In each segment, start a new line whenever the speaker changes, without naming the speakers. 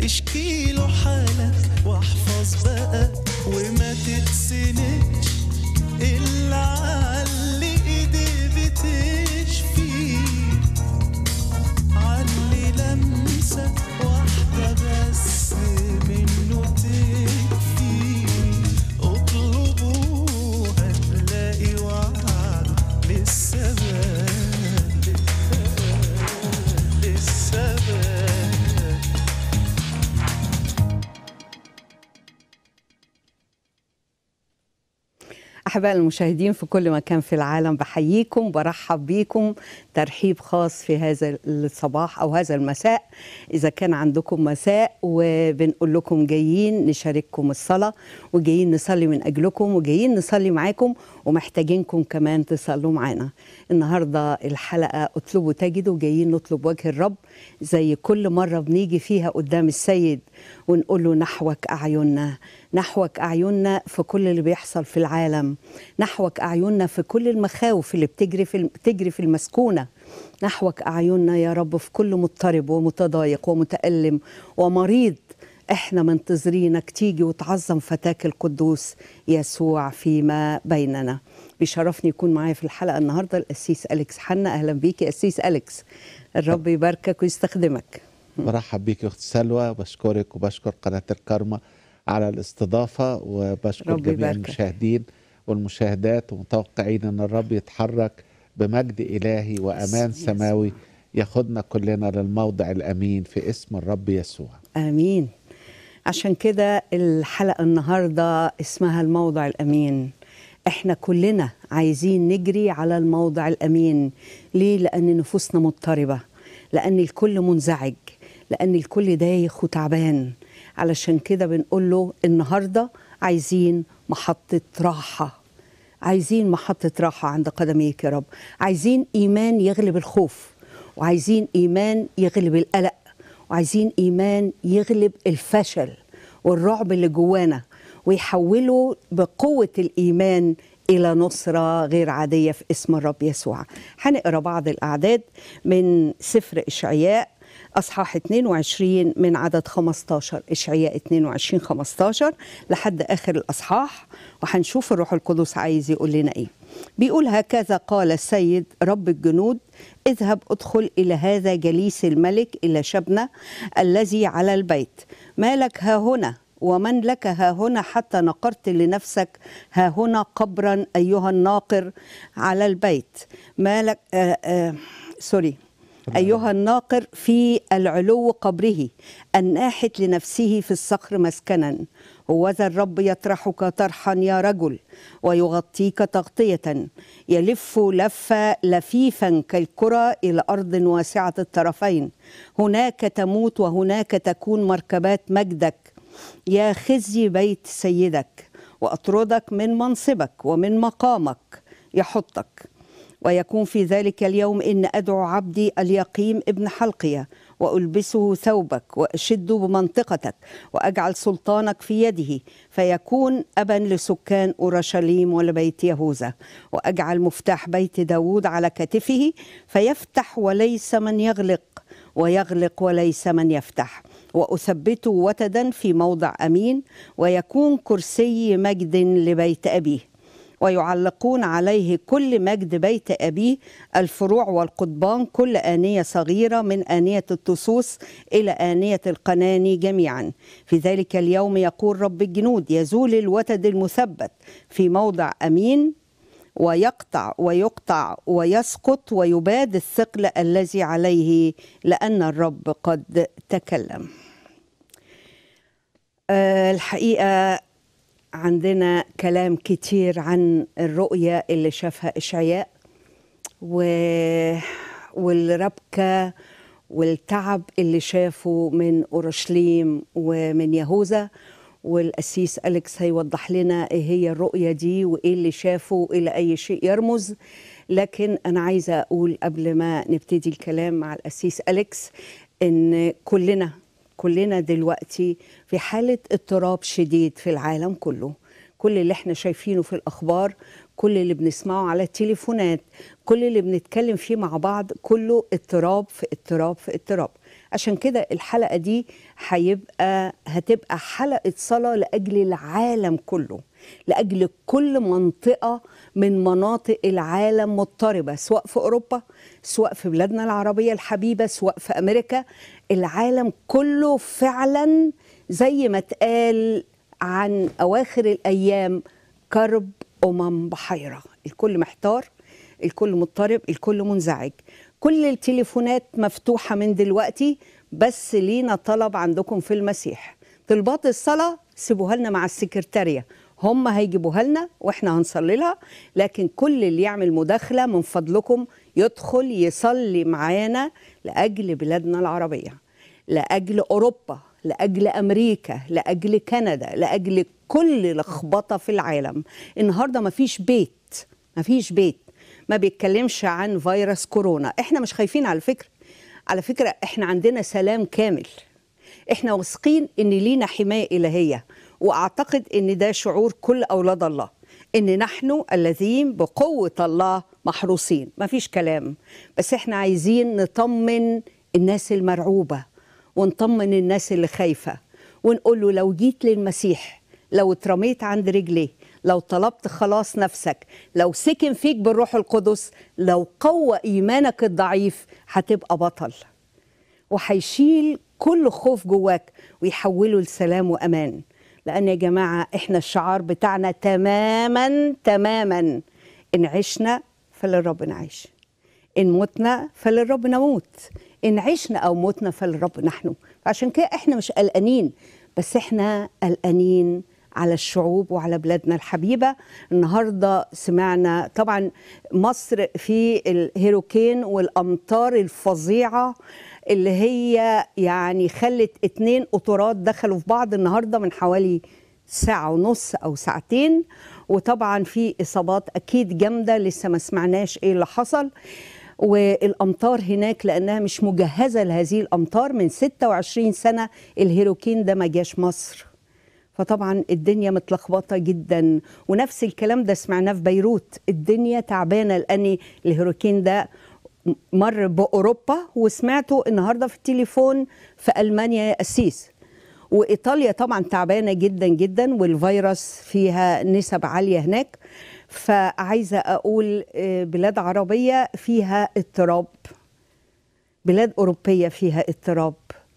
اشكي له حالك واحفظ بقى وما تتسندش إلا على ايدي بتشفي علي لمسة واحدة بس منه تكفي اطلبوا هتلاقي وعد لسه بال لسه بال
أحباء المشاهدين في كل مكان في العالم بحييكم برحب بيكم ترحيب خاص في هذا الصباح أو هذا المساء إذا كان عندكم مساء وبنقول لكم جايين نشارككم الصلاة وجايين نصلي من أجلكم وجايين نصلي معاكم ومحتاجينكم كمان تصلوا معانا النهاردة الحلقة اطلبوا تجدوا جايين نطلب وجه الرب زي كل مرة بنيجي فيها قدام السيد ونقول له نحوك أعيننا نحوك أعيننا في كل اللي بيحصل في العالم نحوك أعيننا في كل المخاوف اللي بتجري في بتجري في المسكونة نحوك أعيننا يا رب في كل مضطرب ومتضايق ومتألم ومريض احنا منتظرينك تيجي وتعظم فتاك القدوس يسوع فيما بيننا بيشرفني يكون معايا في الحلقة النهاردة الأسيس أليكس حنا أهلا بيك يا أسيس أليكس الرب يباركك ويستخدمك
برحب بيك يا اخت سلوى بشكرك وبشكر قناه الكرمة على الاستضافه وبشكر
رب
جميع
يباركك.
المشاهدين والمشاهدات ومتوقعين ان الرب يتحرك بمجد الهي وامان
يسوع.
سماوي ياخدنا كلنا للموضع الامين في اسم الرب يسوع
آمين عشان كده الحلقة النهاردة اسمها الموضع الأمين احنا كلنا عايزين نجري على الموضع الأمين ليه؟ لأن نفوسنا مضطربة لأن الكل منزعج لأن الكل دايخ وتعبان علشان كده بنقول له النهاردة عايزين محطة راحة عايزين محطة راحة عند قدميك يا رب عايزين إيمان يغلب الخوف وعايزين إيمان يغلب القلق وعايزين إيمان يغلب الفشل والرعب اللي جوانا ويحوله بقوة الإيمان إلى نصرة غير عادية في اسم الرب يسوع هنقرأ بعض الأعداد من سفر إشعياء أصحاح 22 من عدد 15 إشعياء 22 15 لحد آخر الأصحاح وهنشوف الروح القدس عايز يقول لنا إيه بيقول هكذا قال السيد رب الجنود اذهب ادخل إلى هذا جليس الملك إلى شبنة الذي على البيت ما لك ها هنا ومن لك ها هنا حتى نقرت لنفسك ها هنا قبرا أيها الناقر على البيت ما لك آه آه سوري أيها الناقر في العلو قبره الناحت لنفسه في الصخر مسكنا هوذا الرب يطرحك طرحا يا رجل ويغطيك تغطية يلف لفة لفيفا كالكرة إلى أرض واسعة الطرفين هناك تموت وهناك تكون مركبات مجدك يا خزي بيت سيدك وأطردك من منصبك ومن مقامك يحطك ويكون في ذلك اليوم إن أدعو عبدي اليقيم ابن حلقية وألبسه ثوبك وأشده بمنطقتك وأجعل سلطانك في يده فيكون أبا لسكان أورشليم ولبيت يهوذا وأجعل مفتاح بيت داود على كتفه فيفتح وليس من يغلق ويغلق وليس من يفتح وأثبته وتدا في موضع أمين ويكون كرسي مجد لبيت أبيه ويعلقون عليه كل مجد بيت أبيه الفروع والقضبان كل آنية صغيرة من آنية التسوس إلى آنية القناني جميعا في ذلك اليوم يقول رب الجنود يزول الوتد المثبت في موضع أمين ويقطع ويقطع ويسقط ويباد الثقل الذي عليه لأن الرب قد تكلم آه، الحقيقة عندنا كلام كتير عن الرؤية اللي شافها إشعياء و... والربكة والتعب اللي شافه من أورشليم ومن يهوذا والأسيس أليكس هيوضح لنا إيه هي الرؤية دي وإيه اللي شافه إلى أي شيء يرمز لكن أنا عايزة أقول قبل ما نبتدي الكلام مع الأسيس أليكس إن كلنا كلنا دلوقتي في حالة اضطراب شديد في العالم كله كل اللي احنا شايفينه في الأخبار كل اللي بنسمعه على التليفونات كل اللي بنتكلم فيه مع بعض كله اضطراب في اضطراب في اضطراب عشان كده الحلقة دي هيبقى هتبقى حلقة صلاة لأجل العالم كله لأجل كل منطقة من مناطق العالم مضطربة سواء في أوروبا سواء في بلادنا العربية الحبيبة سواء في أمريكا العالم كله فعلا زي ما اتقال عن أواخر الأيام كرب أمم بحيرة الكل محتار الكل مضطرب الكل منزعج كل التليفونات مفتوحة من دلوقتي بس لينا طلب عندكم في المسيح طلبات الصلاة سيبوها لنا مع السكرتارية هم هيجيبوها لنا واحنا هنصلي لها لكن كل اللي يعمل مداخلة من فضلكم يدخل يصلي معانا لأجل بلادنا العربية لأجل أوروبا لأجل أمريكا لأجل كندا لأجل كل لخبطة في العالم النهاردة مفيش بيت مفيش بيت ما بيتكلمش عن فيروس كورونا احنا مش خايفين على فكرة على فكرة احنا عندنا سلام كامل احنا واثقين ان لينا حماية إلهية واعتقد ان ده شعور كل اولاد الله ان نحن الذين بقوة الله محروسين مفيش كلام بس احنا عايزين نطمن الناس المرعوبة ونطمن الناس اللي خايفة ونقول له لو جيت للمسيح لو اترميت عند رجليه لو طلبت خلاص نفسك لو سكن فيك بالروح القدس لو قوى ايمانك الضعيف هتبقى بطل وهيشيل كل خوف جواك ويحوله لسلام وامان لان يا جماعه احنا الشعار بتاعنا تماما تماما ان عشنا فللرب نعيش ان متنا فللرب نموت ان عشنا او متنا فللرب نحن عشان كده احنا مش قلقانين بس احنا قلقانين على الشعوب وعلى بلادنا الحبيبة النهاردة سمعنا طبعا مصر في الهيروكين والأمطار الفظيعة اللي هي يعني خلت اتنين قطارات دخلوا في بعض النهاردة من حوالي ساعة ونص أو ساعتين وطبعا في إصابات أكيد جامدة لسه ما سمعناش إيه اللي حصل والأمطار هناك لأنها مش مجهزة لهذه الأمطار من 26 سنة الهيروكين ده ما جاش مصر فطبعا الدنيا متلخبطة جدا ونفس الكلام ده سمعناه في بيروت الدنيا تعبانة لأن الهيروكين ده مر بأوروبا وسمعته النهاردة في التليفون في ألمانيا يا أسيس وإيطاليا طبعا تعبانة جدا جدا والفيروس فيها نسب عالية هناك فعايزة أقول بلاد عربية فيها اضطراب بلاد أوروبية فيها اضطراب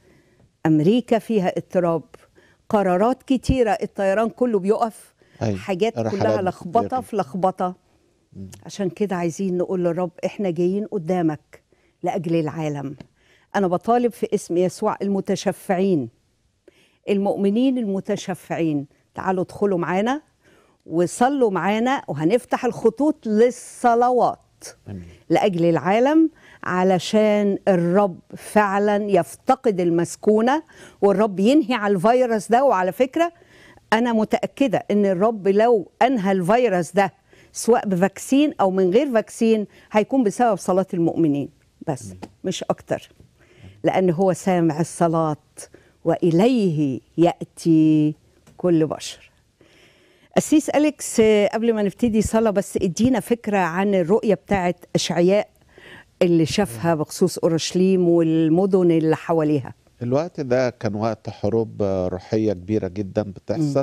أمريكا فيها اضطراب قرارات كتيرة الطيران كله بيقف
أي.
حاجات كلها
رحلات
لخبطة
كتيرة.
في لخبطة عشان كده عايزين نقول للرب احنا جايين قدامك لأجل العالم أنا بطالب في اسم يسوع المتشفعين المؤمنين المتشفعين تعالوا ادخلوا معانا وصلوا معانا وهنفتح الخطوط للصلوات
آمين.
لاجل العالم علشان الرب فعلا يفتقد المسكونه والرب ينهي على الفيروس ده وعلى فكره انا متاكده ان الرب لو انهى الفيروس ده سواء بفاكسين او من غير فاكسين هيكون بسبب صلاه المؤمنين بس مش اكتر لان هو سامع الصلاه واليه ياتي كل بشر أسيس أليكس آه، قبل ما نبتدي صلاة بس ادينا فكرة عن الرؤية بتاعت أشعياء اللي شافها بخصوص أورشليم والمدن اللي حواليها
الوقت ده كان وقت حروب آه، روحية كبيرة جدا بتحصل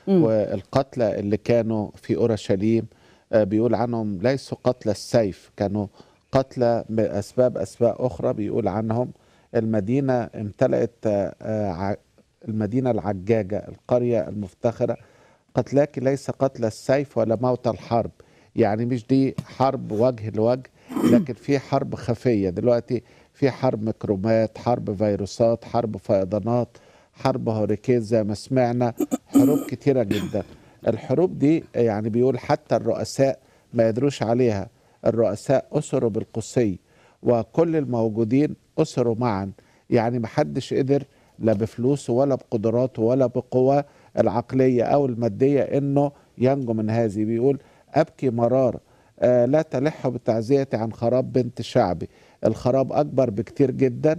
والقتلى اللي كانوا في أورشليم آه، بيقول عنهم ليسوا قتلى السيف كانوا قتلى بأسباب أسباب أخرى بيقول عنهم المدينة امتلأت آه، آه، ع- المدينة العجاجة القرية المفتخرة قتلاك ليس قتل السيف ولا موت الحرب يعني مش دي حرب وجه لوجه لكن في حرب خفية دلوقتي في حرب ميكروبات حرب فيروسات حرب فيضانات حرب هوريكين زي ما سمعنا حروب كتيرة جدا الحروب دي يعني بيقول حتى الرؤساء ما يدروش عليها الرؤساء أسروا بالقسي وكل الموجودين أسروا معا يعني محدش قدر لا بفلوسه ولا بقدراته ولا بقواه العقلية أو المادية إنه ينجو من هذه بيقول أبكي مرارة آه لا تلح بتعزيتي عن خراب بنت شعبي الخراب أكبر بكتير جدا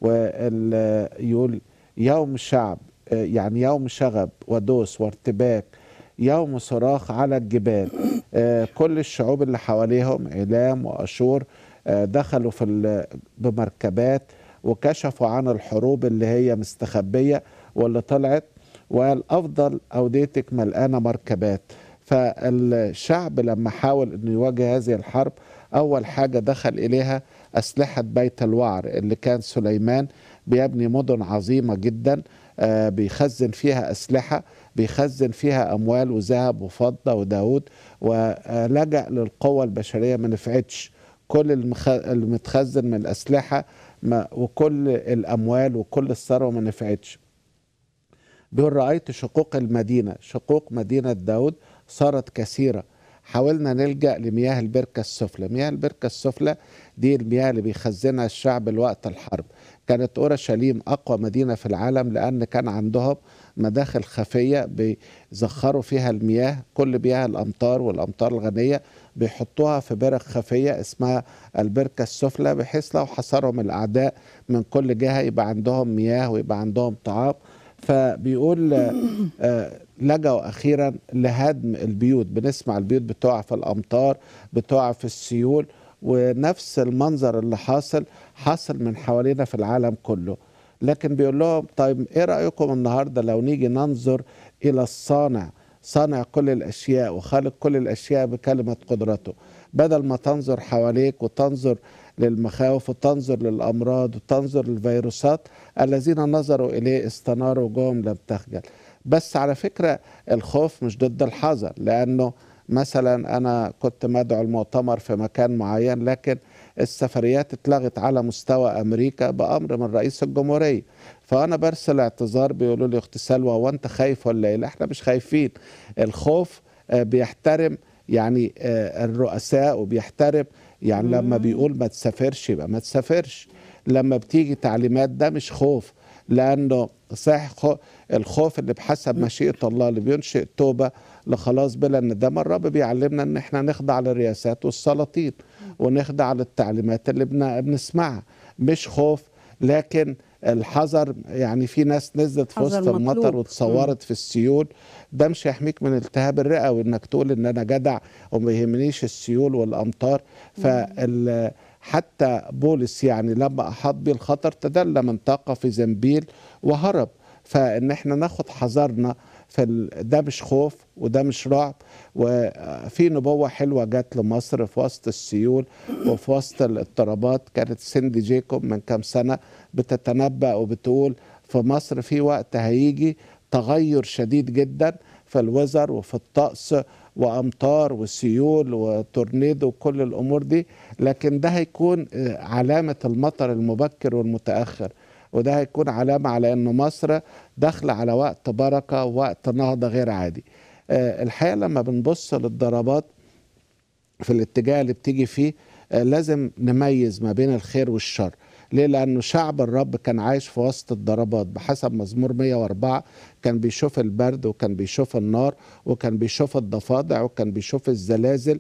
ويقول يوم الشعب آه يعني يوم شغب ودوس وارتباك يوم صراخ على الجبال آه كل الشعوب اللي حواليهم علام وأشور آه دخلوا في ال- بمركبات وكشفوا عن الحروب اللي هي مستخبية واللي طلعت وقال أفضل أوديتك ملقانة مركبات فالشعب لما حاول أنه يواجه هذه الحرب أول حاجة دخل إليها أسلحة بيت الوعر اللي كان سليمان بيبني مدن عظيمة جدا آه، بيخزن فيها أسلحة بيخزن فيها أموال وذهب وفضة وداود ولجأ للقوة البشرية ما نفعتش كل المخ... المتخزن من الأسلحة ما... وكل الأموال وكل الثروة ما نفعتش بيقول رأيت شقوق المدينة شقوق مدينة داود صارت كثيرة حاولنا نلجأ لمياه البركة السفلى مياه البركة السفلى دي المياه اللي بيخزنها الشعب الوقت الحرب كانت أورشليم أقوى مدينة في العالم لأن كان عندهم مداخل خفية بيزخروا فيها المياه كل مياه الأمطار والأمطار الغنية بيحطوها في برك خفية اسمها البركة السفلى بحيث لو حصرهم الأعداء من كل جهة يبقى عندهم مياه ويبقى عندهم طعام فبيقول آه، آه، لجأوا أخيرا لهدم البيوت بنسمع البيوت بتقع في الأمطار بتقع في السيول ونفس المنظر اللي حاصل حاصل من حوالينا في العالم كله لكن بيقول لهم طيب ايه رأيكم النهاردة لو نيجي ننظر إلى الصانع صانع كل الأشياء وخالق كل الأشياء بكلمة قدرته بدل ما تنظر حواليك وتنظر للمخاوف وتنظر للأمراض وتنظر للفيروسات الذين نظروا إليه استناروا وجوههم لم تخجل بس على فكرة الخوف مش ضد الحذر لأنه مثلا أنا كنت مدعو المؤتمر في مكان معين لكن السفريات اتلغت على مستوى أمريكا بأمر من رئيس الجمهورية فأنا برسل اعتذار بيقولوا لي أخت سلوى هو أنت خايف ولا إيه؟ لا إحنا مش خايفين الخوف آه، بيحترم يعني آه، الرؤساء وبيحترم يعني لما بيقول ما تسافرش يبقى ما تسافرش لما بتيجي تعليمات ده مش خوف لانه صحيح خو- الخوف اللي بحسب مشيئه الله اللي بينشئ توبه لخلاص بلا الندم الرب بيعلمنا ان احنا نخضع للرياسات والسلاطين ونخضع للتعليمات اللي بن- بنسمعها مش خوف لكن الحذر يعني في ناس نزلت في
حذر
وسط المطر
مطلوب.
وتصورت في السيول ده مش هيحميك من التهاب الرئه وانك تقول ان انا جدع وما يهمنيش السيول والامطار فال حتى بولس يعني لما احاط بيه الخطر تدلى من طاقه في زنبيل وهرب فان احنا ناخد حذرنا في ال... ده مش خوف وده مش رعب وفي نبوه حلوه جت لمصر في وسط السيول وفي وسط الاضطرابات كانت سندي جيكوب من كام سنه بتتنبأ وبتقول في مصر في وقت هيجي تغير شديد جدا في الوزر وفي الطقس وامطار وسيول وتورنيدو وكل الامور دي لكن ده هيكون آه، علامه المطر المبكر والمتاخر وده هيكون علامه على ان مصر داخله على وقت بركه ووقت نهضه غير عادي آه، الحقيقه لما بنبص للضربات في الاتجاه اللي بتيجي فيه آه، لازم نميز ما بين الخير والشر ليه لأنه شعب الرب كان عايش في وسط الضربات بحسب مزمور 104 كان بيشوف البرد وكان بيشوف النار وكان بيشوف الضفادع وكان بيشوف الزلازل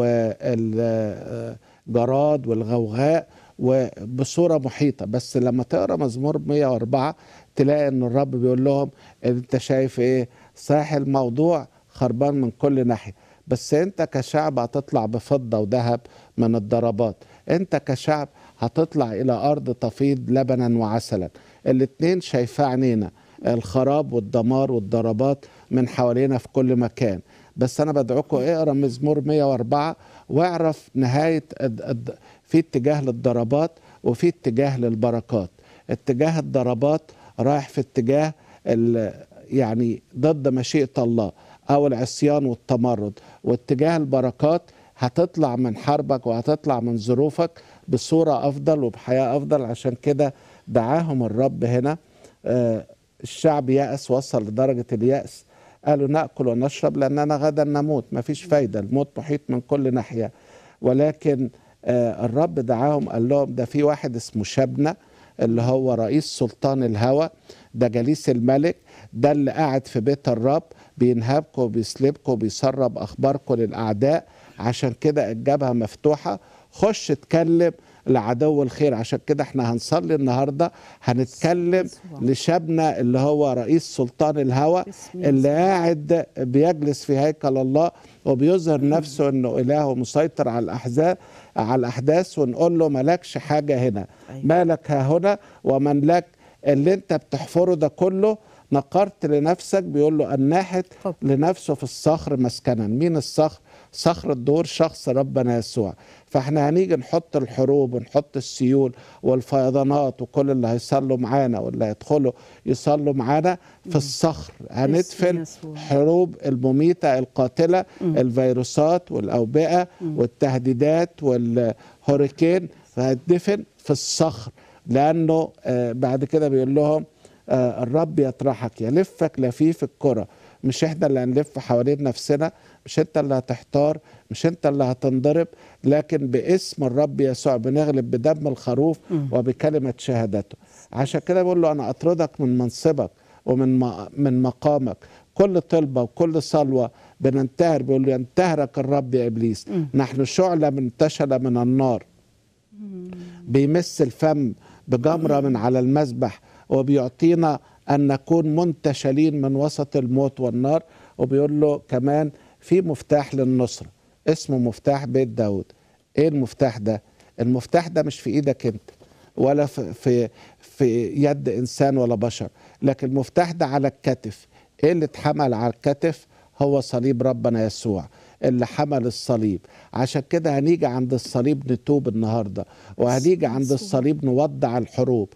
والجراد والغوغاء وبصورة محيطة بس لما تقرأ مزمور 104 تلاقي ان الرب بيقول لهم انت شايف ايه صحيح الموضوع خربان من كل ناحية بس انت كشعب هتطلع بفضة وذهب من الضربات انت كشعب هتطلع الى ارض تفيض لبنا وعسلا الاتنين شايفاه عينينا الخراب والدمار والضربات من حوالينا في كل مكان بس انا بدعوكم اقرا مزمور 104 واعرف نهايه الد- الد- في اتجاه للضربات وفي اتجاه للبركات اتجاه الضربات رايح في اتجاه ال- يعني ضد مشيئه الله او العصيان والتمرد واتجاه البركات هتطلع من حربك وهتطلع من ظروفك بصوره افضل وبحياه افضل عشان كده دعاهم الرب هنا آه، الشعب يأس وصل لدرجه اليأس قالوا ناكل ونشرب لاننا غدا نموت مفيش فايده الموت محيط من كل ناحيه ولكن آه، الرب دعاهم قال لهم ده في واحد اسمه شبنه اللي هو رئيس سلطان الهوى ده جليس الملك ده اللي قاعد في بيت الرب بينهبكم وبيسلبكم وبيسرب اخباركم للاعداء عشان كده الجبهه مفتوحه خش اتكلم لعدو الخير عشان كده احنا هنصلي النهارده هنتكلم
يسوع.
لشابنا اللي هو رئيس سلطان الهوى
باسم
اللي
يسوع.
قاعد بيجلس في هيكل الله وبيظهر نفسه انه اله مسيطر على الاحزان على الاحداث ونقول له مالكش حاجه هنا
أيوة.
مالك ها هنا ومن لك اللي انت بتحفره ده كله نقرت لنفسك بيقول له الناحت
طب.
لنفسه في الصخر مسكنا مين الصخر صخر الدور شخص ربنا يسوع فاحنا هنيجي نحط الحروب ونحط السيول والفيضانات وكل اللي هيصلوا معانا واللي هيدخلوا يصلوا معانا في الصخر هندفن
يسوع.
حروب المميتة القاتلة الفيروسات والأوبئة والتهديدات والهوريكين فهتدفن في الصخر لأنه آه، بعد كده بيقول لهم آه، الرب يطرحك يلفك لفيف الكرة مش احنا اللي هنلف حوالين نفسنا مش انت اللي هتحتار مش انت اللي هتنضرب لكن باسم الرب يسوع بنغلب بدم الخروف وبكلمة شهادته عشان كده بقول له انا اطردك من منصبك ومن م- من مقامك كل طلبة وكل صلوة بننتهر بيقول له ينتهرك الرب يا إبليس نحن شعلة منتشلة من النار بيمس الفم بجمرة من على المذبح وبيعطينا أن نكون منتشلين من وسط الموت والنار وبيقول له كمان في مفتاح للنصرة اسمه مفتاح بيت داود ايه المفتاح ده المفتاح ده مش في ايدك انت ولا في, في, في يد انسان ولا بشر لكن المفتاح ده على الكتف ايه اللي اتحمل على الكتف هو صليب ربنا يسوع اللي حمل الصليب عشان كده هنيجي عند الصليب نتوب النهارده وهنيجي عند الصليب نودع الحروب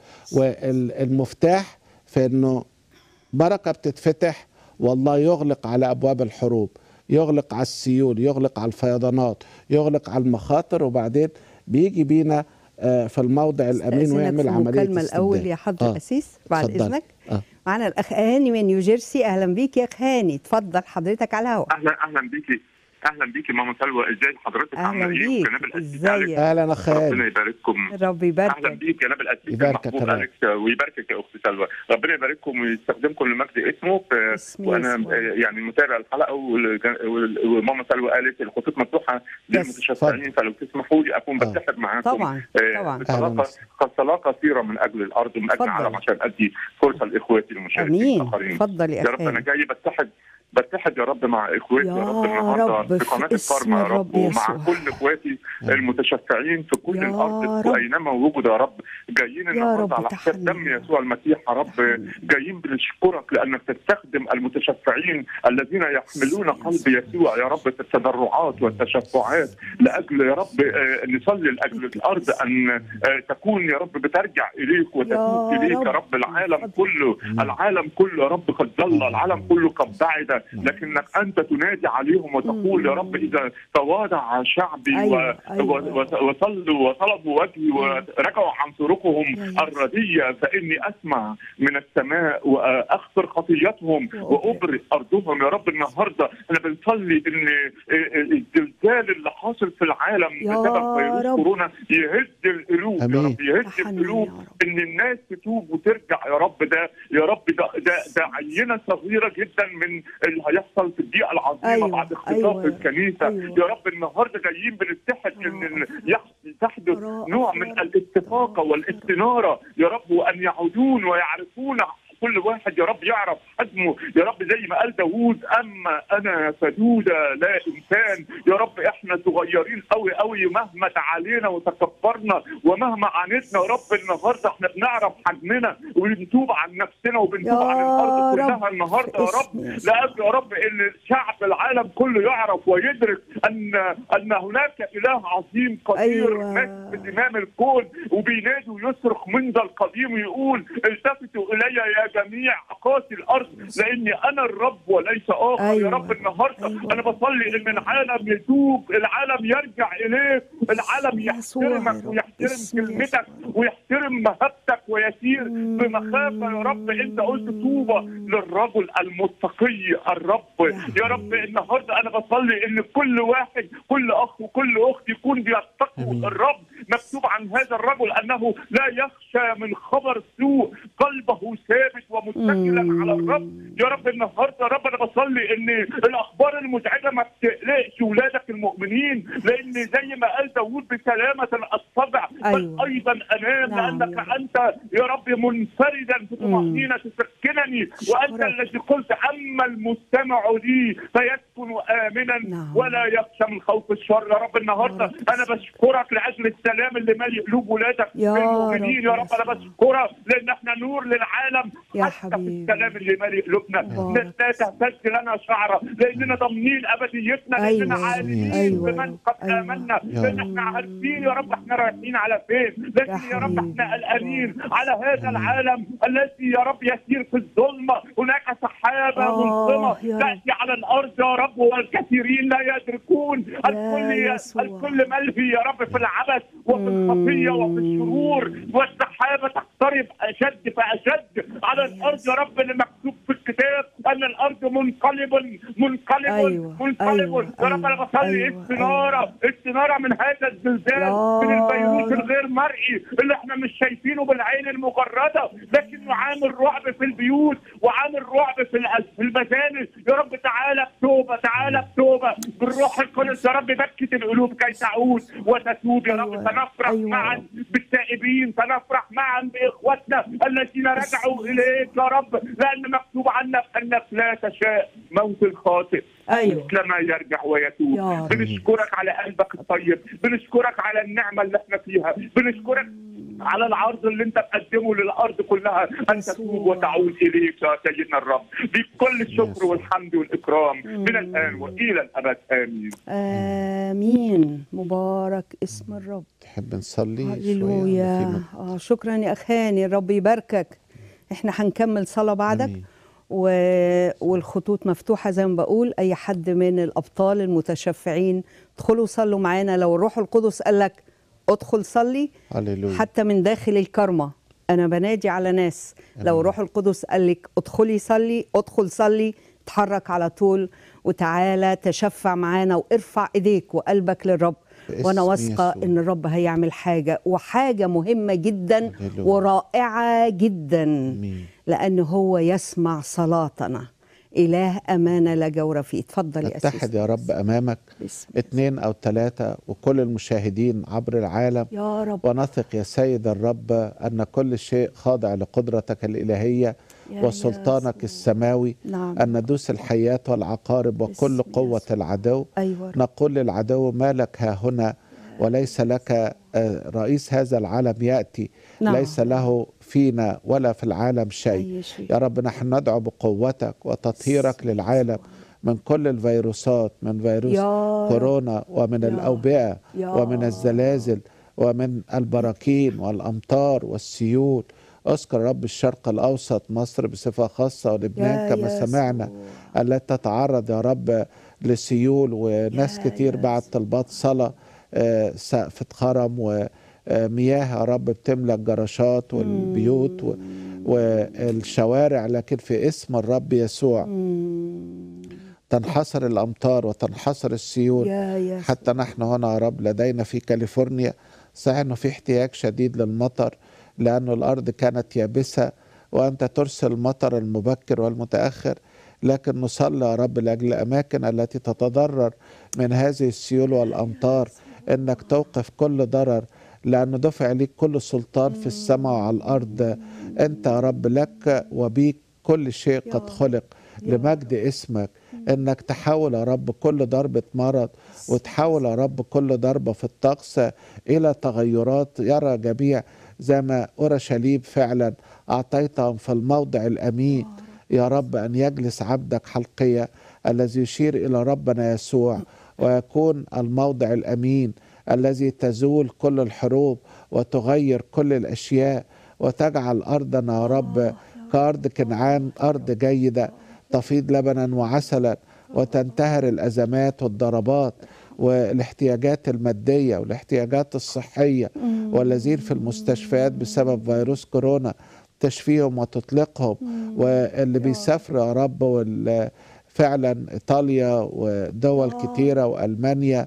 والمفتاح في انه بركه بتتفتح والله يغلق على ابواب الحروب يغلق على السيول يغلق على الفيضانات يغلق على المخاطر وبعدين بيجي بينا آه، في الموضع الامين
استأذنك
ويعمل
في
عمليه
المكالمة الأول
استبدال.
يا حضرة
آه،
الأسيس بعد
اتفضل.
إذنك
آه.
معنا الأخ هاني من نيوجيرسي أهلا بيك يا أخ هاني اتفضل حضرتك على الهواء
اهلا اهلا بيكي اهلا بيكي ماما سلوى ازاي حضرتك
أهلا
عامله ايه
بيك.
وجناب الاسيس
إزيك؟
أليكس.
اهلا اخ
ربنا
هاني
يبارككم
ربي
اهلا
يباركك
بيك جناب الاسيس
يباركك
المحبوب
يا رب.
اليكس ويباركك يا اخت سلوى ربنا يبارككم ويستخدمكم لمجد اسمه ف-
باسم
وانا
يسوع.
آه، يعني متابع الحلقه والج- وال- وماما سلوى قالت الخطوط مفتوحه للمتشفعين فلو تسمحوا لي اكون
آه.
بتحد معاكم
طبعا
آه،
طبعا
بصلاة
أهلاً.
صلاة قصيرة من أجل الأرض ومن أجل
اتفضل.
العالم عشان أدي فرصة لإخواتي المشاركين
أمين
الآخرين
اتفضل يا
يا
أخ
رب انا
هاني
جاي بتحد بتحد يا رب مع اخواتي يا,
يا
رب النهارده
رب
في
في
قناه
اسم
الكرمة يا
الرب
رب ومع
يسوع.
كل اخواتي المتشفعين في كل
يا
الارض
رب.
واينما وجدوا يا رب جايين
رب
النهارده على حساب دم
تحنن.
يسوع المسيح يا رب
تحنن.
جايين بنشكرك لانك تستخدم المتشفعين الذين يحملون قلب يسوع يا رب في التضرعات والتشفعات لاجل يا رب آه، نصلي لاجل الارض ان آه، تكون يا رب بترجع اليك وتتوب
يا
اليك يا
رب.
رب العالم
اتفضل.
كله العالم كله يا رب قد ضل العالم كله قد بعد لكنك انت تنادي عليهم وتقول يا رب اذا تواضع شعبي
أيوة،
و-
أيوة.
و- و- وصلوا وطلبوا وجهي ورجعوا عن طرقهم
يا يسوع.
الرديه فاني اسمع من السماء واغفر خطيتهم
وأبرئ.
وابرئ ارضهم يا رب النهارده احنا بنصلي ان الزلزال اللي حاصل في العالم
يا
بسبب فيروس
رب.
كورونا يهز القلوب يا
آمين.
رب يهز
تحنن
القلوب
يا رب.
ان الناس تتوب وترجع يا رب ده يا رب ده ده, ده عينه صغيره جدا من اللي هيحصل في الدقيقه العظيمه
أيوة،
بعد اختطاف
أيوة،
الكنيسه
أيوة.
يا رب النهارده جايين بنتحد ان ال- يح- تحدث
رائع،
نوع من
رائع.
الاستفاقه والاستناره يا رب وان يعودون ويعرفون كل واحد يا رب يعرف حجمه يا رب زي ما قال داوود اما انا فدوده لا انسان يا رب احنا صغيرين قوي قوي مهما تعالينا وتكبرنا ومهما عانيتنا يا رب النهارده احنا بنعرف حجمنا وبنتوب عن نفسنا وبنتوب
يا
عن الارض
رب،
كلها النهارده يا
في
رب
اسم يسوع.
لاجل يا رب ان شعب العالم كله يعرف ويدرك ان ان هناك اله عظيم قدير
أيوة.
ماسك زمام الكون وبينادي ويصرخ منذ القديم ويقول التفتوا الي يا جميع اقاصي الارض لاني انا الرب وليس اخر
أيوة.
يا رب النهارده
أيوة.
انا بصلي ان العالم يتوب العالم يرجع اليك العالم
يسوع يا
يحترمك
رب.
ويحترم
اسم
كلمتك
يسوع.
ويحترم مهابتك ويسير بمخافه يا رب انت قلت طوبى للرجل المتقي الرب يا رب النهارده انا بصلي ان كل واحد كل اخ وكل اخت يكون بيتقوا
آمين.
الرب مكتوب عن هذا الرجل انه لا يخشى من خبر سوء قلبه ثابت ومتكلا على الرب يا رب النهارده يا رب انا بصلي ان الاخبار المزعجه ما تقلقش ولادك المؤمنين لان زي ما قال داوود بسلامه اصطبع بل
أيوة.
ايضا انام
نعم
لانك
يا رب.
انت يا رب منفردا في طمانينه تسكنني وانت
أشكرك.
الذي قلت اما المستمع لي فيسكن امنا
نعم.
ولا يخشى من خوف الشر يا رب النهارده
يا رب.
انا بشكرك لاجل السلام اللي مالي قلوب ولادك
يا
المؤمنين
رب
يا
يا
رب انا
يسوع.
بشكرك لان احنا نور للعالم
يا
حتى في
حبيبي.
السلام اللي مالي قلوبنا
مبارك.
لا تهتز لنا شعره لاننا ضامنين ابديتنا لاننا
أيوة.
عالمين
أيوة.
بمن قد
أيوة.
امنا
يا
لان
رب.
احنا عارفين يا رب احنا رايحين على فين لكن يا رب
حبيبي.
احنا قلقانين
مبارك.
على هذا العالم الذي يا رب يسير في الظلمه هناك سحابه
آه،
مظلمه
يا رب.
تاتي على الارض يا رب والكثيرين لا يدركون الكل
يسوع.
الكل ملهي يا رب في العبث وفي الخطيه وفي الشرور والسحابه تقترب اشد فاشد على الارض يا رب اللي مكتوب في الكتاب ان الارض منقلب منقلب
أيوة،
منقلب
أيوة،
يا رب انا
أيوة،
بصلي
أيوة،
استناره استناره من هذا الزلزال
يا
من الفيروس
رب.
الغير مرئي اللي احنا مش شايفينه بالعين المجرده لكنه عامل رعب في البيوت وعامل رعب في الأز- في المدارس يا رب تعالى بتوبه تعالى بتوبه بالروح القدس يا رب بكت القلوب كي تعود وتتوب يا رب
أيوة،
سنفرح
أيوة.
معا بالتائبين سنفرح معا باخوتنا الذين رجعوا اليك يا رب لان مكتوب عنك انك لا تشاء موت الخاطئ
أيوة.
مثل ما يرجع
يا
ويتوب
رب.
بنشكرك على قلبك الطيب بنشكرك على النعمه اللي احنا فيها بنشكرك على العرض اللي انت بتقدمه للارض كلها ان
يسوع.
تتوب وتعود اليك يا سيدنا الرب بكل الشكر
يسوع.
والحمد والاكرام من الان والى الابد امين
امين مبارك اسم الرب
تحب نصلي شوية ولا في
هللويا
مد-
آه شكرا يا اخ هاني الرب يباركك احنا هنكمل صلاه بعدك
آمين.
و... والخطوط مفتوحه زي ما بقول اي حد من الابطال المتشفعين ادخلوا صلوا معانا لو الروح القدس قال لك ادخل صلي
هللويا
حتى من داخل الكرمة أنا بنادي على ناس لو
آمين.
روح القدس قال لك ادخلي صلي ادخل صلي اتحرك على طول وتعالى تشفع معانا وارفع ايديك وقلبك للرب
باسم
وانا واثقه
يسوع.
ان الرب هيعمل حاجه وحاجه مهمه جدا
هللويا.
ورائعه جدا
آمين.
لان هو يسمع صلاتنا اله امانه لا جور فيه اتفضل يا
اتحد
اسيس
يا رب امامك
باسم
اثنين او ثلاثة وكل المشاهدين عبر العالم
يا رب
ونثق يا سيد الرب أن كل شيء خاضع لقدرتك الإلهية
يا
وسلطانك
يسوع.
السماوي
نعم
أن ندوس الحيات والعقارب وكل
باسم
قوة
يسوع.
العدو
ايوه رب.
نقول للعدو ما لك ها هنا وليس لك آه، رئيس هذا العالم يأتي
نعم.
ليس له فينا ولا في العالم شيء
أي شيء.
يا رب نحن ندعو بقوتك وتطهيرك للعالم من كل الفيروسات من فيروس
يا رب.
كورونا ومن
يا
الأوبئة
يا
ومن الزلازل ومن البراكين والأمطار والسيول اذكر رب الشرق الأوسط مصر بصفة خاصة ولبنان
يا
كما
يسوع.
سمعنا التي تتعرض يا رب لسيول وناس
يا
كتير بعد
يسوع.
طلبات صلاة آه، سقف اتخرم ومياه يا رب بتملى الجراشات والبيوت و- والشوارع لكن في اسم الرب يسوع
مم.
تنحصر الأمطار وتنحصر السيول
يا يسوع
حتى نحن هنا يا رب لدينا في كاليفورنيا صحيح انه في احتياج شديد للمطر لأن الأرض كانت يابسة وأنت ترسل المطر المبكر والمتأخر لكن نصلي يا رب لأجل الأماكن التي تتضرر من هذه السيول والأمطار إنك توقف كل ضرر لأنه دفع ليك كل سلطان في السماء وعلى الأرض أنت يا رب لك وبيك كل شيء قد خلق لمجد اسمك انك تحول يا رب كل ضربة مرض وتحول يا رب كل ضربة في الطقس الى تغيرات يرى جميع زي ما اورشليم فعلا اعطيتهم في الموضع الامين يا رب ان يجلس عبدك حلقية الذي يشير الى ربنا يسوع ويكون الموضع الامين الذي تزول كل الحروب وتغير كل الاشياء وتجعل ارضنا يا رب كارض كنعان ارض جيده تفيض لبنا وعسلا وتنتهر الازمات والضربات والاحتياجات الماديه والاحتياجات الصحيه والذين في المستشفيات بسبب فيروس كورونا تشفيهم وتطلقهم واللي بيسافروا يا رب وال فعلا ايطاليا ودول كتيره والمانيا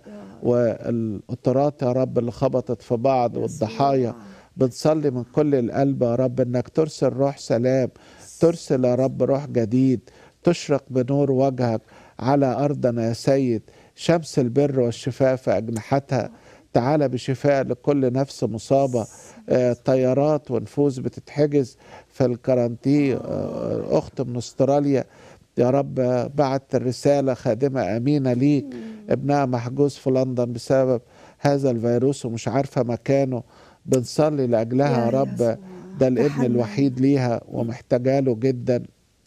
والقطارات يا رب اللي خبطت في بعض والضحايا بنصلي من كل القلب يا رب انك ترسل روح سلام ترسل يا رب روح جديد تشرق بنور وجهك على ارضنا يا سيد شمس البر والشفاء في اجنحتها تعالى بشفاء لكل نفس مصابه آه، طيارات ونفوس بتتحجز في الكارانتي آه، اخت من استراليا يا رب بعت الرساله خادمه امينه ليك ابنها محجوز في لندن بسبب هذا الفيروس ومش عارفه مكانه بنصلي لاجلها يا
يا
رب
يسوع.
ده الابن
تحنن.
الوحيد ليها ومحتاجه له جدا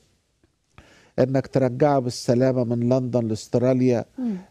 انك ترجعه بالسلامه من لندن لاستراليا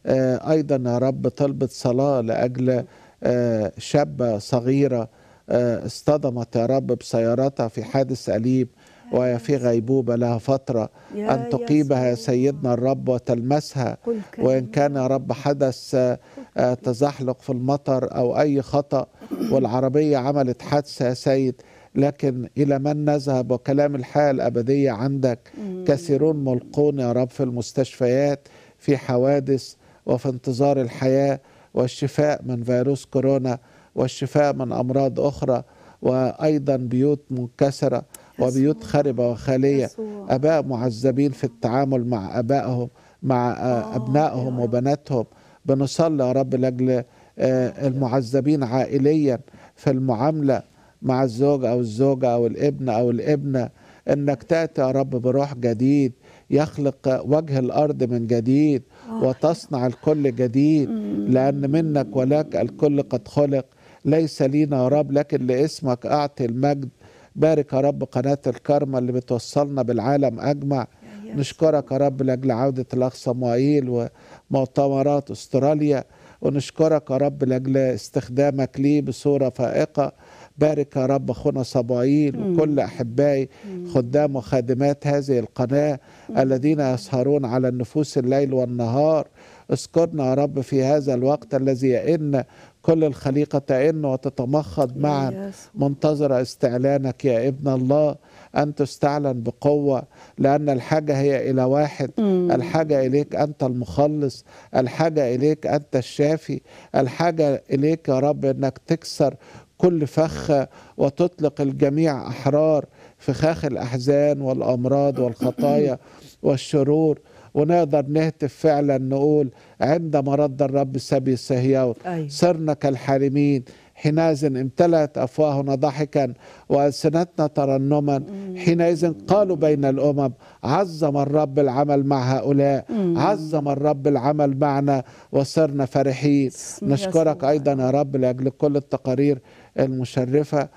آه ايضا يا رب طلبت صلاه لاجل آه شابه صغيره آه اصطدمت يا رب بسيارتها في حادث اليم وهي في غيبوبه لها فتره
يا
ان تقيبها يا
يسوع.
سيدنا الرب وتلمسها
قل
وان
كلمة.
كان يا رب حدث آه، آه، تزحلق في المطر او اي خطا والعربيه عملت حادثه يا سيد لكن الى من نذهب وكلام الحياه الابديه عندك كثيرون ملقون يا رب في المستشفيات في حوادث وفي انتظار الحياه والشفاء من فيروس كورونا والشفاء من امراض اخرى وايضا بيوت منكسره وبيوت خربه وخاليه
يسوع.
اباء معذبين في التعامل مع ابائهم مع آه، ابنائهم وبناتهم بنصلي يا رب لاجل آه، المعذبين عائليا في المعامله مع الزوج او الزوجه او الابن او الابنه انك تاتي يا رب بروح جديد يخلق وجه الارض من جديد وتصنع الكل جديد لان منك ولك الكل قد خلق ليس لينا يا رب لكن لاسمك اعطي المجد بارك يا رب قناه الكرمة اللي بتوصلنا بالعالم اجمع نشكرك يا رب لاجل عوده الاخ صموئيل ومؤتمرات استراليا ونشكرك يا رب لاجل استخدامك ليه بصوره فائقه بارك يا رب اخونا صبايل وكل احبائي خدام وخادمات هذه القناه الذين يسهرون على النفوس الليل والنهار اذكرنا يا رب في هذا الوقت الذي يئن كل الخليقه تئن وتتمخض معا
يسوع.
منتظره استعلانك يا ابن الله ان تستعلن بقوه لان الحاجه هي الى واحد الحاجه اليك انت المخلص الحاجه اليك انت الشافي الحاجه اليك يا رب انك تكسر كل فخ وتطلق الجميع احرار فخاخ الاحزان والامراض والخطايا والشرور ونقدر نهتف فعلا نقول عندما رد الرب سبي صهيون
أيوة.
صرنا كالحارمين حينئذ امتلأت أفواهنا ضحكا وألسنتنا ترنما حينئذ قالوا بين الأمم عظم الرب العمل مع هؤلاء عظم الرب العمل معنا وصرنا فرحين
اسم
نشكرك
يسوع.
أيضا يا رب لأجل كل التقارير المشرفة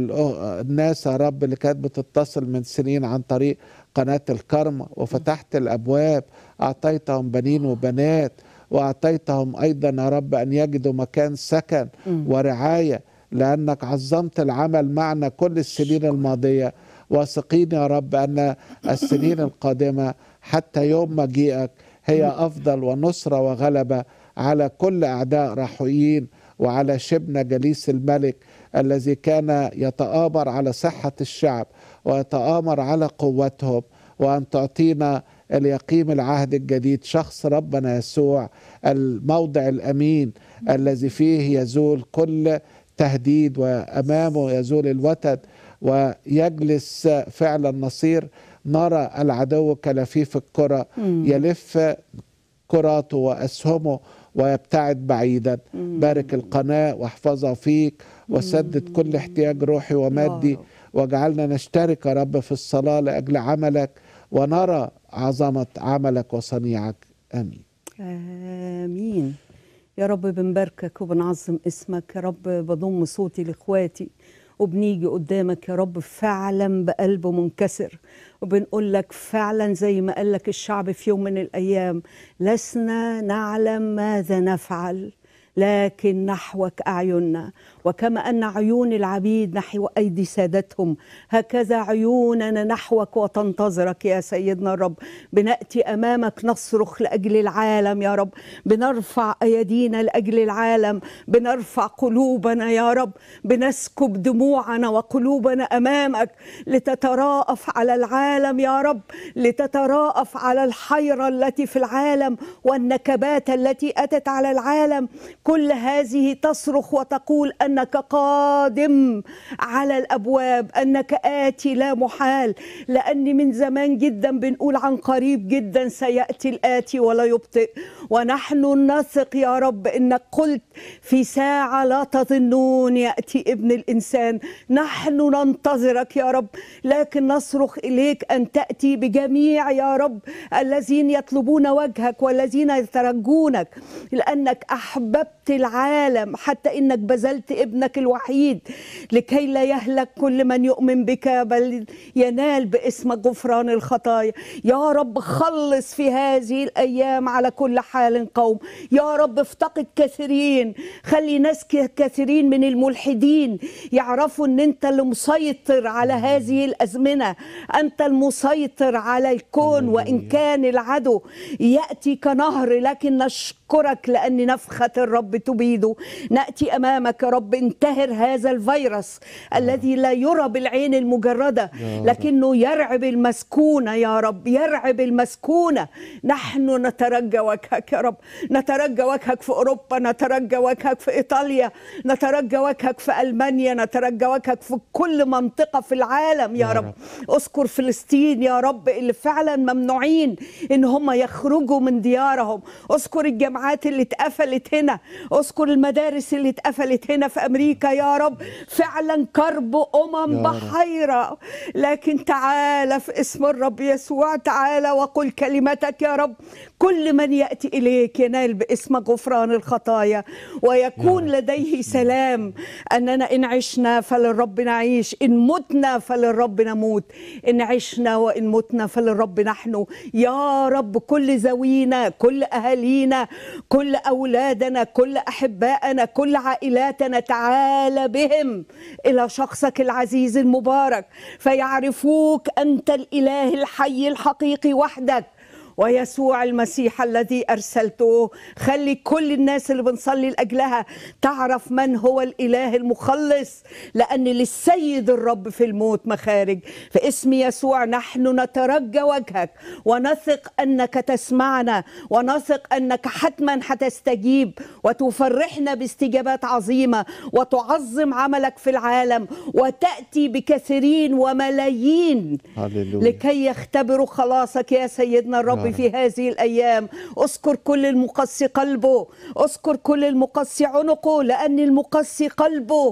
والناس يا رب اللي كانت بتتصل من سنين عن طريق قناة الكرمة وفتحت الأبواب أعطيتهم بنين وبنات وأعطيتهم أيضا يا رب أن يجدوا مكان سكن ورعاية لأنك عظمت العمل معنا كل السنين الماضية واثقين يا رب أن السنين القادمة حتى يوم مجيئك هي أفضل ونصرة وغلبة على كل أعداء راحويين وعلى شبنا جليس الملك الذي كان يتآمر على صحة الشعب ويتآمر على قوتهم وأن تعطينا اليقيم العهد الجديد شخص ربنا يسوع الموضع الأمين الذي فيه يزول كل تهديد وأمامه يزول الوتد ويجلس فعلا نصير نرى العدو كلفيف الكرة يلف كراته وأسهمه ويبتعد بعيدا بارك القناة واحفظها فيك وسدد كل احتياج روحي ومادي
رب.
واجعلنا نشترك يا رب في الصلاة لأجل عملك ونرى عظمة عملك وصنيعك آمين
آمين يا رب بنباركك وبنعظم اسمك يا رب بضم صوتي لإخواتي وبنيجي قدامك يا رب فعلا بقلب منكسر وبنقول لك فعلا زي ما قال لك الشعب في يوم من الأيام لسنا نعلم ماذا نفعل لكن نحوك أعيننا وكما أن عيون العبيد نحو أيدي سادتهم هكذا عيوننا نحوك وتنتظرك يا سيدنا الرب بنأتي أمامك نصرخ لأجل العالم يا رب بنرفع أيدينا لأجل العالم بنرفع قلوبنا يا رب بنسكب دموعنا وقلوبنا أمامك لتتراءف على العالم يا رب لتتراءف على الحيرة التي في العالم والنكبات التي أتت على العالم كل هذه تصرخ وتقول أنك قادم على الأبواب أنك آتي لا محال لأن من زمان جدا بنقول عن قريب جدا سيأتي الآتي ولا يبطئ ونحن نثق يا رب إنك قلت في ساعة لا تظنون يأتي ابن الإنسان نحن ننتظرك يا رب لكن نصرخ إليك أن تأتي بجميع يا رب الذين يطلبون وجهك والذين يترجونك لأنك أحببت العالم حتى إنك بذلت ابنك الوحيد لكي لا يهلك كل من يؤمن بك بل ينال باسمك غفران الخطايا يا رب خلص في هذه الأيام على كل حال قوم يا رب افتقد كثيرين خلي ناس ك- كثيرين من الملحدين يعرفوا ان انت اللي مسيطر على هذه الازمنه انت المسيطر على الكون وان كان العدو ياتي كنهر لكن نشكرك لان نفخه الرب تبيده ناتي امامك يا رب انتهر هذا الفيروس الذي لا يرى بالعين المجرده
يا رب.
لكنه يرعب المسكونه يا رب يرعب المسكونه نحن نترجى وجهك يا رب نترجى وجهك في اوروبا نترجى وجهك في ايطاليا نترجى وجهك في المانيا نترجى وجهك في كل منطقه في العالم يا
يا
رب
رب.
اذكر فلسطين يا رب اللي فعلا ممنوعين ان هم يخرجوا من ديارهم اذكر الجامعات اللي اتقفلت هنا اذكر المدارس اللي اتقفلت هنا في امريكا يا رب فعلا كرب امم
يا رب.
بحيره لكن تعالى في اسم الرب يسوع تعالى وقل كلمتك يا رب كل من ياتي اليك ينال باسمك غفران الخطايا ويكون لديه سلام اننا ان عشنا فللرب نعيش ان متنا فللرب نموت ان عشنا وان متنا فللرب نحن يا رب كل ذوينا كل اهالينا كل اولادنا كل احبائنا كل عائلاتنا تعال بهم الى شخصك العزيز المبارك فيعرفوك انت الاله الحي الحقيقي وحدك ويسوع المسيح الذي ارسلته خلي كل الناس اللي بنصلي لاجلها تعرف من هو الاله المخلص لان للسيد الرب في الموت مخارج في اسم يسوع نحن نترجى وجهك ونثق انك تسمعنا ونثق انك حتما هتستجيب وتفرحنا باستجابات عظيمه وتعظم عملك في العالم وتاتي بكثيرين وملايين
هللويا
لكي يختبروا خلاصك يا سيدنا الرب
يا رب.
في هذه الايام اذكر كل المقسي قلبه اذكر كل المقسي عنقه لان المقسي قلبه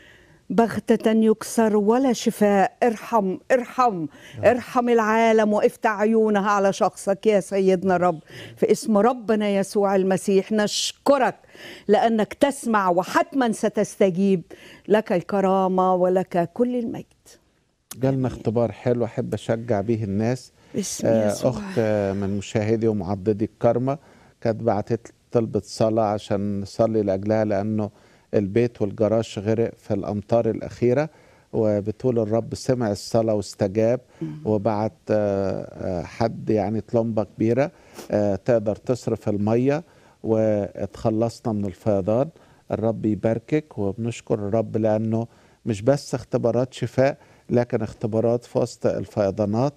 بغتة يكسر ولا شفاء ارحم ارحم ارحم العالم وافتح عيونها على شخصك يا سيدنا الرب في اسم ربنا يسوع المسيح نشكرك لأنك تسمع وحتما ستستجيب لك الكرامة ولك كل المجد
جالنا اختبار حلو احب اشجع بيه الناس
باسم
آه،
يسوع
اخت آه، من مشاهدي ومعضدي الكرمة كانت بعتت طلبت صلاة عشان نصلي لاجلها لانه البيت والجراج غرق في الامطار الاخيرة وبتقول الرب سمع الصلاة واستجاب وبعت آه، آه، حد يعني طلمبة كبيرة آه، تقدر تصرف المية واتخلصنا من الفيضان الرب يباركك وبنشكر الرب لأنه مش بس اختبارات شفاء لكن اختبارات في وسط الفيضانات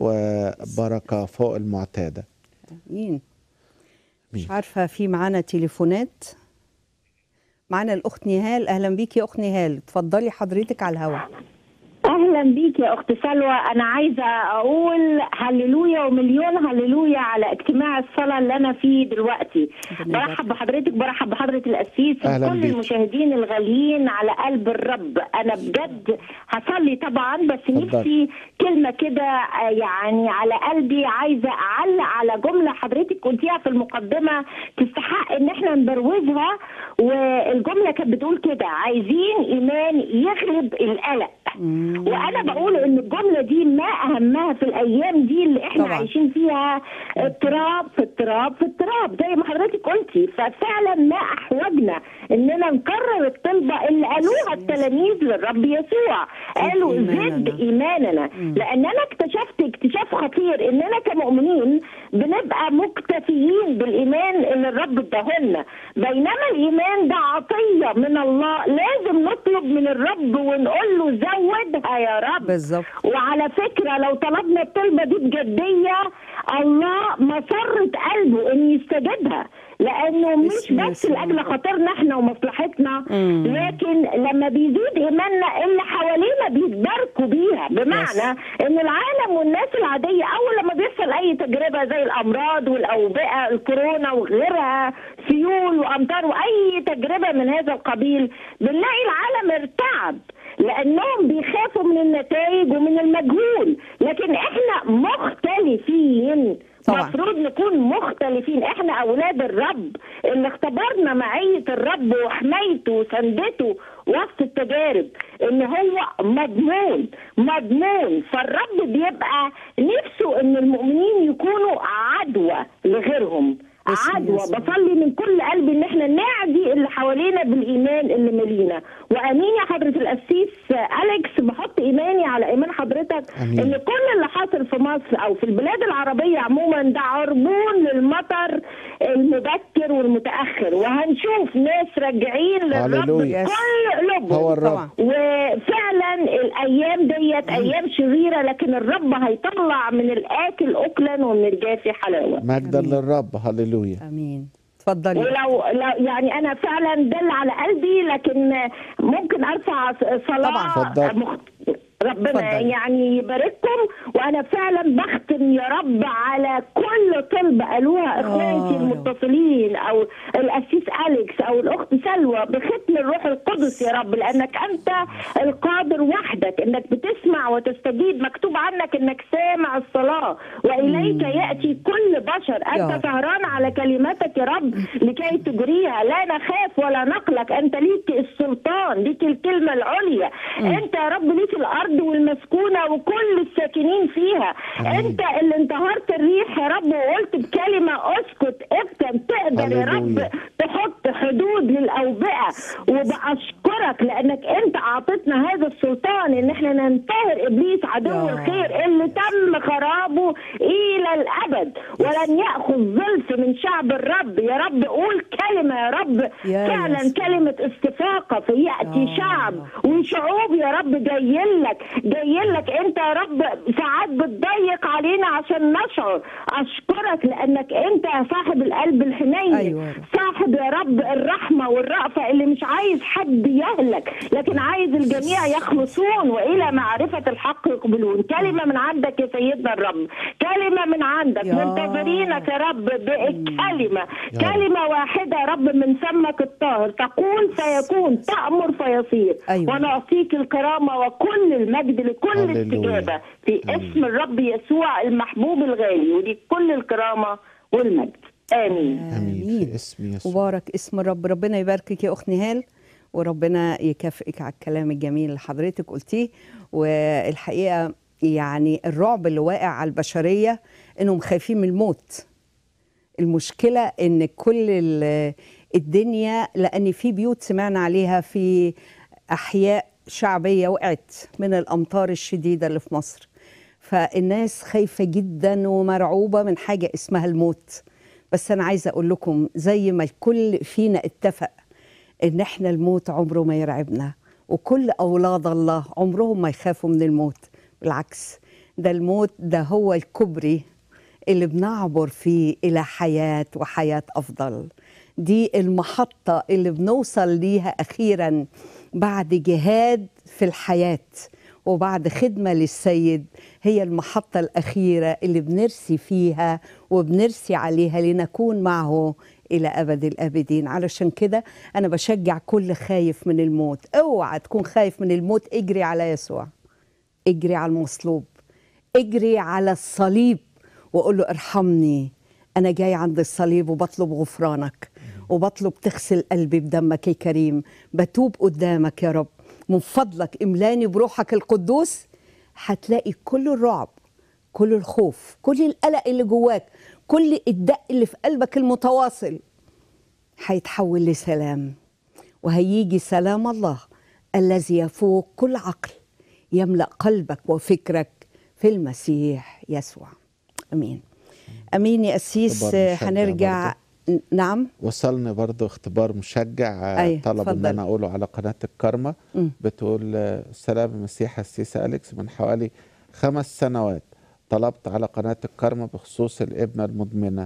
وبركة فوق المعتادة
مين
مين؟
مش عارفة في معانا تليفونات معانا الأخت نهال أهلا بيك يا أخت نهال اتفضلي حضرتك على الهواء
اهلا بيك يا اخت سلوى انا عايزه اقول هللويا ومليون هللويا على اجتماع الصلاه اللي انا فيه دلوقتي
ربنا يبارك.
برحب بحضرتك برحب بحضره القسيس
أهلاً
وكل
بيك.
المشاهدين الغاليين على قلب الرب انا بجد هصلي طبعا بس
اتفضل.
نفسي كلمه كده آه، يعني على قلبي عايزه اعلق على جمله حضرتك قلتيها في المقدمه تستحق ان احنا نبروزها والجمله كانت بتقول كده عايزين ايمان يغلب القلق وانا بقول ان الجمله دي ما اهمها في الايام دي اللي احنا
طبعاً.
عايشين فيها اضطراب في اضطراب في اضطراب زي ما حضرتك قلتي ففعلا ما احوجنا اننا نكرر الطلبه اللي قالوها التلاميذ للرب يسوع قالوا
إيماننا.
زد ايماننا لان انا اكتشفت اكتشاف خطير اننا كمؤمنين بنبقى مكتفيين بالايمان اللي الرب اداهولنا بينما الايمان ده عطيه من الله لازم نطلب من الرب ونقول له زودها يا رب
بالظبط
وعلى فكرة لو طلبنا الطلبة دي بجدية الله مسرة قلبه إن يستجيبها لأنه مش
بسم
بس
يسوع.
لأجل خاطرنا إحنا ومصلحتنا
مم.
لكن لما بيزيد إيماننا اللي حوالينا بيتباركوا بيها بمعنى إن العالم والناس العادية أول لما بيحصل أي تجربة زي الأمراض والأوبئة الكورونا وغيرها سيول وأمطار وأي تجربة من هذا القبيل بنلاقي العالم ارتعب لانهم بيخافوا من النتائج ومن المجهول لكن احنا مختلفين
طبعاً.
المفروض نكون مختلفين احنا اولاد الرب اللي اختبرنا معيه الرب وحمايته وسندته وسط التجارب ان هو مضمون مضمون فالرب بيبقى نفسه ان المؤمنين يكونوا عدوى لغيرهم
باسم
عدوى
يسوع.
بصلي من كل قلبي ان احنا نعدي اللي حوالينا بالايمان اللي ملينا وامين يا حضره القسيس اليكس بحط ايماني على ايمان حضرتك
أمين.
ان كل اللي حاصل في مصر او في البلاد العربيه عموما ده عربون للمطر المبكر والمتاخر وهنشوف ناس راجعين للرب
هللويا.
بكل قلوبهم
هو الرب
طبعا
وفعلا الايام ديت ايام شريره لكن الرب هيطلع من الاكل اكلا ومن الجافي حلاوه
مجدا
أمين.
للرب هللويا
امين اتفضلي
ولو لو يعني انا فعلا دل على قلبي لكن ممكن ارفع صلاه
طبعاً.
اتفضل.
مخ... ربنا
اتفضل.
يعني يبارككم وانا فعلا بختم يا رب على كل طلبه قالوها اخواتي
آه.
المتصلين او الاسيس اليكس او الاخت سلوى بختم الروح القدس يا رب لانك انت القادر وحدك انك بتسمع وتستجيب مكتوب عنك انك سامع الصلاه واليك ياتي كل بشر
يا
انت
رب.
سهران على كلماتك يا رب لكي تجريها لا نخاف ولا نقلق انت ليك السلطان ليك الكلمه العليا انت يا رب ليك الارض والمسكونه وكل الساكنين فيها انت اللي انتهرت الريح يا رب وقلت بكلمه اسكت ابتم تقدر يا رب
هللويا.
تحط حدود للاوبئه وباشكرك لانك انت اعطيتنا هذا السلطان ان احنا ننتهر ابليس عدو
يا.
الخير اللي تم خرابه الى الابد ولن ياخذ ظلف من شعب الرب يا رب قول كلمه يا رب
يا
فعلا
يسوع.
كلمه استفاقه فياتي
يا
شعب
رب.
وشعوب يا رب جاي لك جاي لك انت يا رب ساعات بتضيق علينا عشان نشعر اشكرك لانك انت يا صاحب القلب الحنين
أيوة يا رب.
صاحب يا رب الرحمه والرأفه اللي مش عايز حد يهلك لكن عايز الجميع يخلصون والى معرفه الحق يقبلون كلمه من عندك يا سيدنا الرب كلمه من عندك
يا
منتظرينك يا رب بكلمه
يا
كلمه واحده يا رب من فمك الطاهر تقول فيكون تامر فيصير
أيوة.
ونعطيك الكرامه وكل المجد لكل
هللويا.
استجابه في اسم الرب يسوع المحبوب الغالي وليك كل الكرامه والمجد امين
امين في اسم يسوع
مبارك اسم الرب ربنا يباركك يا اخت نهال وربنا يكافئك على الكلام الجميل اللي حضرتك قلتيه والحقيقه يعني الرعب اللي واقع على البشريه انهم خايفين من الموت المشكله ان كل ال- الدنيا لان في بيوت سمعنا عليها في احياء شعبيه وقعت من الامطار الشديده اللي في مصر فالناس خايفه جدا ومرعوبه من حاجه اسمها الموت بس انا عايزه اقول لكم زي ما الكل فينا اتفق ان احنا الموت عمره ما يرعبنا وكل اولاد الله عمرهم ما يخافوا من الموت بالعكس ده الموت ده هو الكبري اللي بنعبر فيه الى حياه وحياه افضل دي المحطه اللي بنوصل ليها اخيرا بعد جهاد في الحياه وبعد خدمه للسيد هي المحطه الاخيره اللي بنرسي فيها وبنرسي عليها لنكون معه الى ابد الابدين علشان كده انا بشجع كل خايف من الموت اوعى تكون خايف من الموت اجري على يسوع اجري على المصلوب اجري على الصليب وقول له ارحمني انا جاي عند الصليب وبطلب غفرانك وبطلب تغسل قلبي بدمك الكريم بتوب قدامك يا رب من فضلك املاني بروحك القدوس هتلاقي كل الرعب كل الخوف كل القلق اللي جواك كل الدق اللي في قلبك المتواصل هيتحول لسلام وهيجي سلام الله الذي يفوق كل عقل يملا قلبك وفكرك في المسيح يسوع امين امين يا قسيس
اختبار مشجع
هنرجع نعم
وصلني برضو اختبار مشجع
أيوة،
طلب ان
اتفضل.
انا اقوله على قناه الكرمة
مم.
بتقول آه، سلام المسيح السيسي اليكس من حوالي خمس سنوات طلبت على قناه الكرمة بخصوص الابنه المدمنه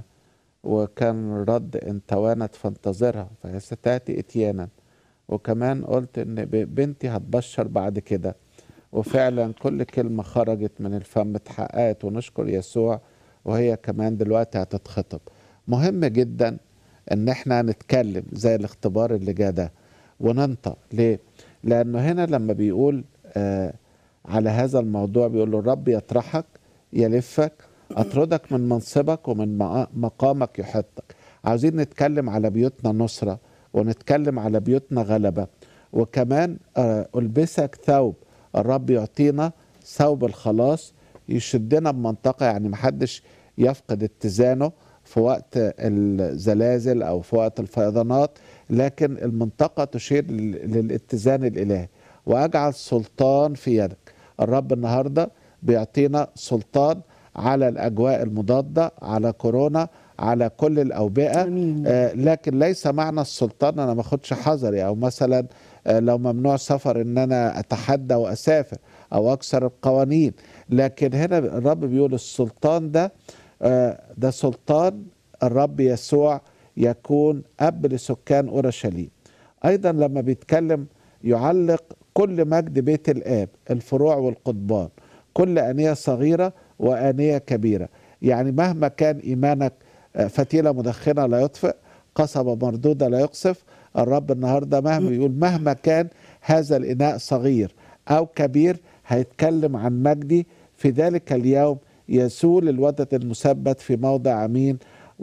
وكان رد ان توانت فانتظرها فهي ستاتي اتيانا وكمان قلت ان ب- بنتي هتبشر بعد كده وفعلا كل كلمه خرجت من الفم اتحققت ونشكر يسوع وهي كمان دلوقتي هتتخطب مهم جدا ان احنا نتكلم زي الاختبار اللي جه ده وننطق ليه لانه هنا لما بيقول آه على هذا الموضوع بيقول له الرب يطرحك يلفك اطردك من منصبك ومن مقا- مقامك يحطك عاوزين نتكلم على بيوتنا نصرة ونتكلم على بيوتنا غلبة وكمان آه، ألبسك ثوب الرب يعطينا ثوب الخلاص يشدنا بمنطقة يعني محدش يفقد اتزانه في وقت الزلازل أو في وقت الفيضانات لكن المنطقة تشير لل- للاتزان الإلهي وأجعل سلطان في يدك الرب النهاردة بيعطينا سلطان على الأجواء المضادة على كورونا على كل الأوبئة
آمين.
آه لكن ليس معنى السلطان أنا ما أخدش حذري أو مثلا آه لو ممنوع سفر ان انا اتحدى واسافر او اكسر القوانين لكن هنا الرب بيقول السلطان ده آه، ده سلطان الرب يسوع يكون اب لسكان اورشليم ايضا لما بيتكلم يعلق كل مجد بيت الاب الفروع والقضبان كل انيه صغيره وانيه كبيره يعني مهما كان ايمانك آه، فتيله مدخنه لا يطفئ قصبه مردوده لا يقصف الرب النهارده مهما يقول مهما كان هذا الاناء صغير او كبير هيتكلم عن مجدي في ذلك اليوم يسول الودد المثبت في موضع امين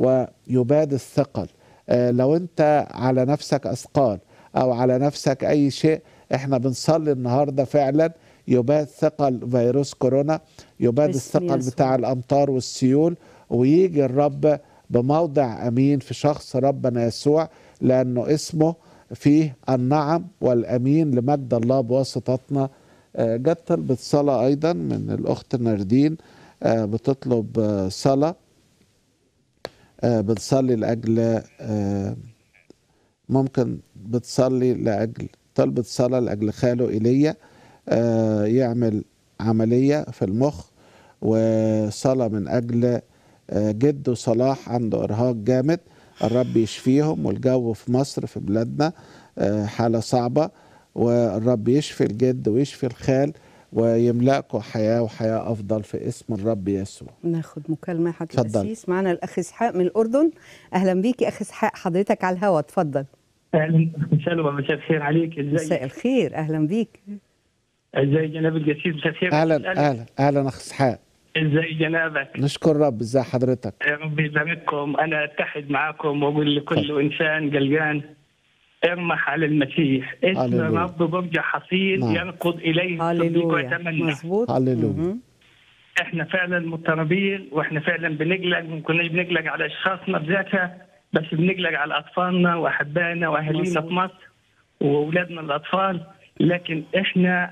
ويباد الثقل آه، لو انت على نفسك اثقال او على نفسك اي شيء احنا بنصلي النهارده فعلا يباد ثقل فيروس كورونا يباد
باسم
الثقل
يسوع.
بتاع الامطار والسيول ويجي الرب بموضع امين في شخص ربنا يسوع لانه اسمه فيه النعم والامين لمجد الله بواسطتنا آه، جت طلبة صلاة أيضا من الأخت ناردين آه، بتطلب آه، صلاة آه، بتصلي لأجل آه، ممكن بتصلي لأجل طلبة صلاة لأجل خاله إيليا آه، يعمل عملية في المخ وصلاة من أجل آه، جده صلاح عنده إرهاق جامد الرب يشفيهم والجو في مصر في بلادنا آه، حالة صعبة والرب يشفي الجد ويشفي الخال ويملأكم حياة وحياة أفضل في اسم الرب يسوع
ناخد مكالمة يا حضرة
اتفضل.
القسيس معنا الأخ إسحاق من الأردن أهلا بيك يا أخ إسحاق حضرتك على الهوا اتفضل
اهلا سلوى مساء الخير عليك ازاي
مساء الخير أهلا بيك
ازاي جناب القسيس مساء الخير
أهلا أهلا أهلا أخ إسحاق
ازاي جنابك
نشكر رب ازي حضرتك
يا رب يبارككم انا اتحد معكم واقول لكل انسان قلقان ارمح على المسيح اسم
هللويا.
رب برج حصين
نعم.
يركض اليه الصديق
هللويا
ويتمنى
مظبوط
هللويا.
مهم.
احنا فعلا مضطربين واحنا فعلا بنقلق ما كناش بنقلق على اشخاصنا بذاتها بس بنقلق على اطفالنا واحبائنا واهالينا
مظبوط.
في مصر واولادنا الاطفال لكن احنا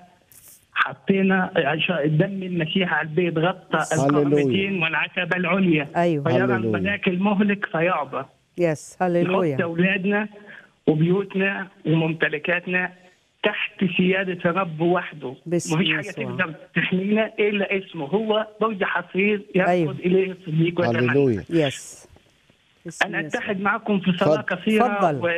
حطينا عش- دم المسيح على البيت غطى
هللويا.
القربتين والعتبه العليا
أيوه
فيرى
هللويا.
الملاك المهلك فيعبر
يس
نحط
هللويا
اولادنا وبيوتنا وممتلكاتنا تحت سيادة الرب وحده
باسم
مفيش حاجة
يسوع.
تقدر تحمينا إلا اسمه هو برج حصير يركض
أيوه.
إليه الصديق ويتمنى
هللويا
يس باسم
أنا
يسوع.
أتحد معكم في صلاة
اتفضل.
قصيرة
اتفضل.
و...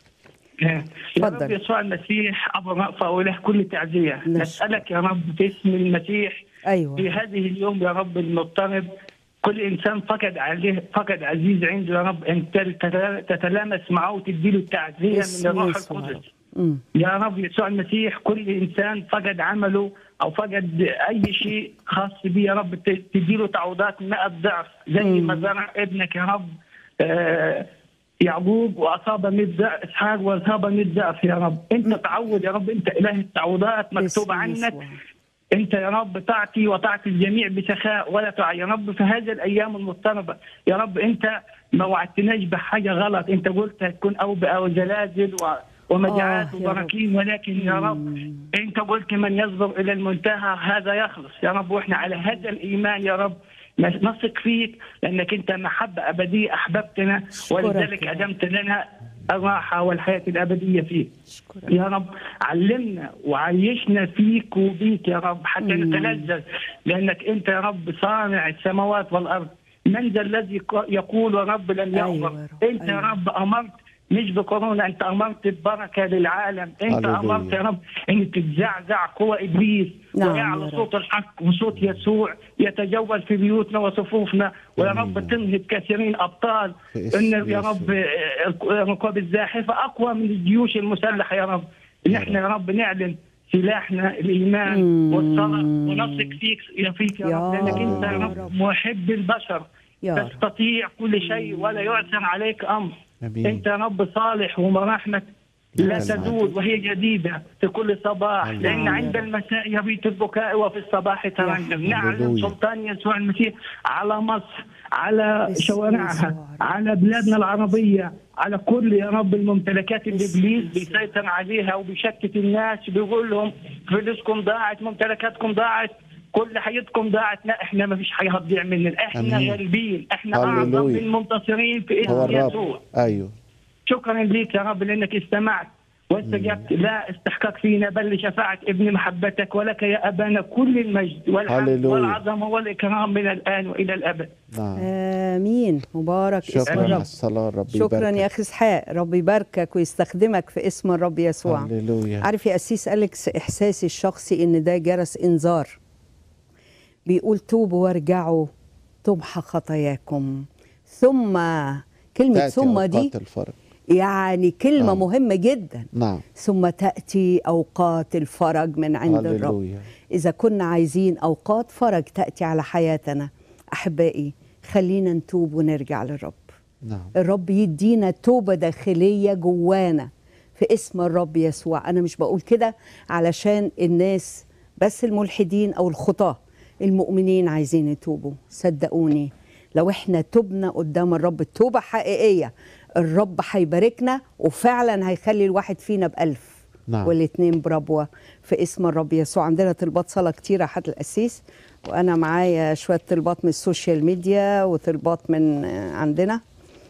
يا
اتفضل.
رب يسوع المسيح أبو رأفة وله كل تعزية
نشكر.
نسألك يا رب في اسم المسيح في
أيوه
هذه اليوم يا رب المضطرب كل انسان فقد عليه فقد عزيز عنده يا رب انت تت- تتلامس معه وتديله التعزيه من
باسم
الروح
يسوع.
القدس
مم.
يا رب يسوع المسيح كل انسان فقد عمله او فقد اي شيء خاص به يا رب ت- تديله تعويضات 100 ضعف زي
مم.
ما زرع ابنك يا رب آه، يعقوب واصاب 100 ضعف اسحاق واصاب 100 ضعف يا رب انت تعوض يا رب انت اله التعويضات مكتوبه
باسم
عنك
يسوع.
انت يا رب تعطي وتعطي الجميع بسخاء ولا تع يا رب في هذه الايام المضطربه يا رب انت ما وعدتناش بحاجه غلط انت قلت هتكون اوبئه وزلازل و... ومجاعات
آه، يا رب.
وبراكين ولكن يا رب انت قلت من يصبر الى المنتهى هذا يخلص يا رب واحنا على هذا الايمان يا رب نثق فيك لانك انت محبه ابديه احببتنا
أشكرك
ولذلك
يا رب.
ادمت لنا الراحه والحياه الابديه فيك
أشكرك.
يا رب علمنا وعيشنا فيك وبيك يا رب حتى
مم.
نتلذذ لانك انت يا رب صانع السماوات والارض من ذا الذي ق- يقول يا رب لن
أيوة
يغفر
يا رب،
انت يا
أيوة.
رب امرت مش بكورونا انت امرت ببركه للعالم انت
هللويا.
امرت يا رب ان تتزعزع قوى ابليس
نعم
ويعلى
يا رب.
صوت الحق وصوت يسوع يتجول في بيوتنا وصفوفنا ويا رب تنهب كثيرين ابطال
في اسم
ان يا
يسوع.
رب الركاب الزاحفه اقوى من الجيوش المسلحه يا رب نحن يا رب نعلن سلاحنا الايمان
مم.
والصلاه ونثق فيك يا فيك يا,
يا
رب لانك انت يا
رب.
رب محب البشر
يا رب.
تستطيع كل شيء ولا يعثر عليك امر
امين
انت يا رب صالح ومراحمك لا
نعم.
تزول وهي جديده في كل صباح
نعم.
لان عند المساء يبيت البكاء وفي الصباح ترنم نعلم
هللويا.
سلطان يسوع المسيح على مصر على
باسم
شوارعها
يسوع.
على بلادنا العربيه على كل يا رب الممتلكات اللي ابليس بيسيطر عليها وبيشتت الناس بيقول لهم فلوسكم ضاعت ممتلكاتكم ضاعت كل حياتكم ضاعت لا احنا ما فيش حاجه هتضيع مننا احنا
أمين.
غالبين احنا اعظم
هللويا.
المنتصرين في
هو
اسم
الرب
يسوع
ايوه
شكرا ليك يا رب لانك استمعت واستجبت لا استحقاق فينا بل لشفاعة ابن محبتك ولك يا أبانا كل المجد والحمد
هللويا.
والعظمة والإكرام من الآن وإلى الأبد
نعم
امين مبارك اسم
شكرا على
الرب
الصلاه رب
شكرا
يباركك.
يا اخي اسحاق رب يباركك ويستخدمك في اسم الرب يسوع
هللويا
عارف يا أسيس أليكس إحساسي الشخصي إن ده جرس إنذار بيقول توبوا وارجعوا تمحى خطاياكم ثم كلمة
تأتي
ثم دي
أوقات الفرج
يعني كلمة
آه.
مهمة جدا
نعم
ثم تأتي أوقات الفرج من عند الرب
هللويا
إذا كنا عايزين أوقات فرج تأتي على حياتنا أحبائي خلينا نتوب ونرجع للرب
نعم
الرب يدينا توبة داخلية جوانا في اسم الرب يسوع أنا مش بقول كده علشان الناس بس الملحدين أو الخطاة المؤمنين عايزين يتوبوا صدقوني لو احنا تبنا قدام الرب التوبة حقيقية الرب هيباركنا وفعلا هيخلي الواحد فينا بألف
نعم.
والاتنين بربوة في اسم الرب يسوع عندنا طلبات صلاة كتيرة حد الأسيس وأنا معايا شوية طلبات من السوشيال ميديا وطلبات من آه، عندنا